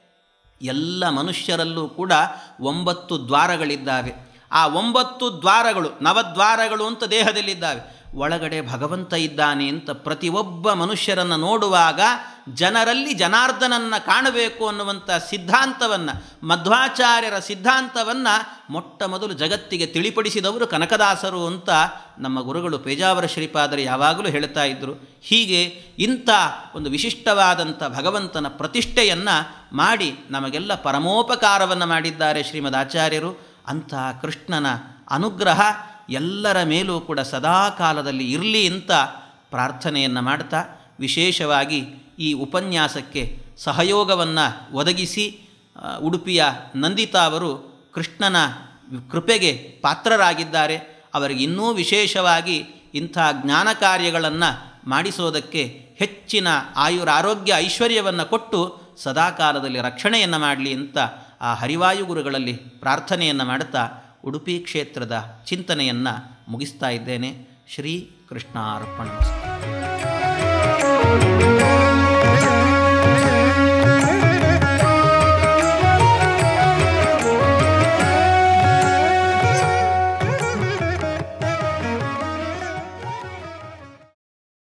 S1: ಎಲ್ಲ ಮನುಷ್ಯರಲ್ಲೂ ಕೂಡ ಒಂಬತ್ತು ದ್ವಾರಗಳಿದ್ದಾವೆ ಆ ಒಂಬತ್ತು ದ್ವಾರಗಳು ನವದ್ವಾರಗಳು ಅಂತ ದೇಹದಲ್ಲಿದ್ದಾವೆ ಒಳಗಡೆ ಭಗವಂತ ಇದ್ದಾನೆ ಅಂತ ಪ್ರತಿಯೊಬ್ಬ ಮನುಷ್ಯರನ್ನು ನೋಡುವಾಗ ಜನರಲ್ಲಿ ಜನಾರ್ದನನ್ನು ಕಾಣಬೇಕು ಅನ್ನುವಂಥ ಸಿದ್ಧಾಂತವನ್ನು ಮಧ್ವಾಚಾರ್ಯರ ಸಿದ್ಧಾಂತವನ್ನು ಮೊಟ್ಟ ಮೊದಲು ಜಗತ್ತಿಗೆ ತಿಳಿಪಡಿಸಿದವರು ಕನಕದಾಸರು ಅಂತ ನಮ್ಮ ಗುರುಗಳು ಪೇಜಾವರ ಶ್ರೀಪಾದರು ಯಾವಾಗಲೂ ಹೇಳ್ತಾ ಇದ್ದರು ಹೀಗೆ ಇಂಥ ಒಂದು ವಿಶಿಷ್ಟವಾದಂಥ ಭಗವಂತನ ಪ್ರತಿಷ್ಠೆಯನ್ನು ಮಾಡಿ ನಮಗೆಲ್ಲ ಪರಮೋಪಕಾರವನ್ನು ಮಾಡಿದ್ದಾರೆ ಶ್ರೀಮದ್ ಆಚಾರ್ಯರು ಅಂಥ ಕೃಷ್ಣನ ಅನುಗ್ರಹ ಎಲ್ಲರ ಮೇಲೂ ಕೂಡ ಸದಾ ಕಾಲದಲ್ಲಿ ಇರಲಿ ಅಂತ ಪ್ರಾರ್ಥನೆಯನ್ನು ಮಾಡ್ತಾ ವಿಶೇಷವಾಗಿ ಈ ಉಪನ್ಯಾಸಕ್ಕೆ ಸಹಯೋಗವನ್ನು ಒದಗಿಸಿ ಉಡುಪಿಯ ನಂದಿತಾ ಅವರು ಕೃಷ್ಣನ ಕೃಪೆಗೆ ಪಾತ್ರರಾಗಿದ್ದಾರೆ ಅವರಿಗೆ ಇನ್ನೂ ವಿಶೇಷವಾಗಿ ಇಂಥ ಜ್ಞಾನ ಕಾರ್ಯಗಳನ್ನು ಮಾಡಿಸೋದಕ್ಕೆ ಹೆಚ್ಚಿನ ಆಯುರ ಆರೋಗ್ಯ ಐಶ್ವರ್ಯವನ್ನು ಕೊಟ್ಟು ಸದಾಕಾಲದಲ್ಲಿ ರಕ್ಷಣೆಯನ್ನು ಮಾಡಲಿ ಅಂತ ಆ ಹರಿವಾಯು ಗುರುಗಳಲ್ಲಿ ಪ್ರಾರ್ಥನೆಯನ್ನು ಮಾಡುತ್ತಾ ಉಡುಪಿ ಕ್ಷೇತ್ರದ ಚಿಂತನೆಯನ್ನು ಮುಗಿಸ್ತಾ ಇದ್ದೇನೆ ಶ್ರೀ ಕೃಷ್ಣಾರ್ಪಣ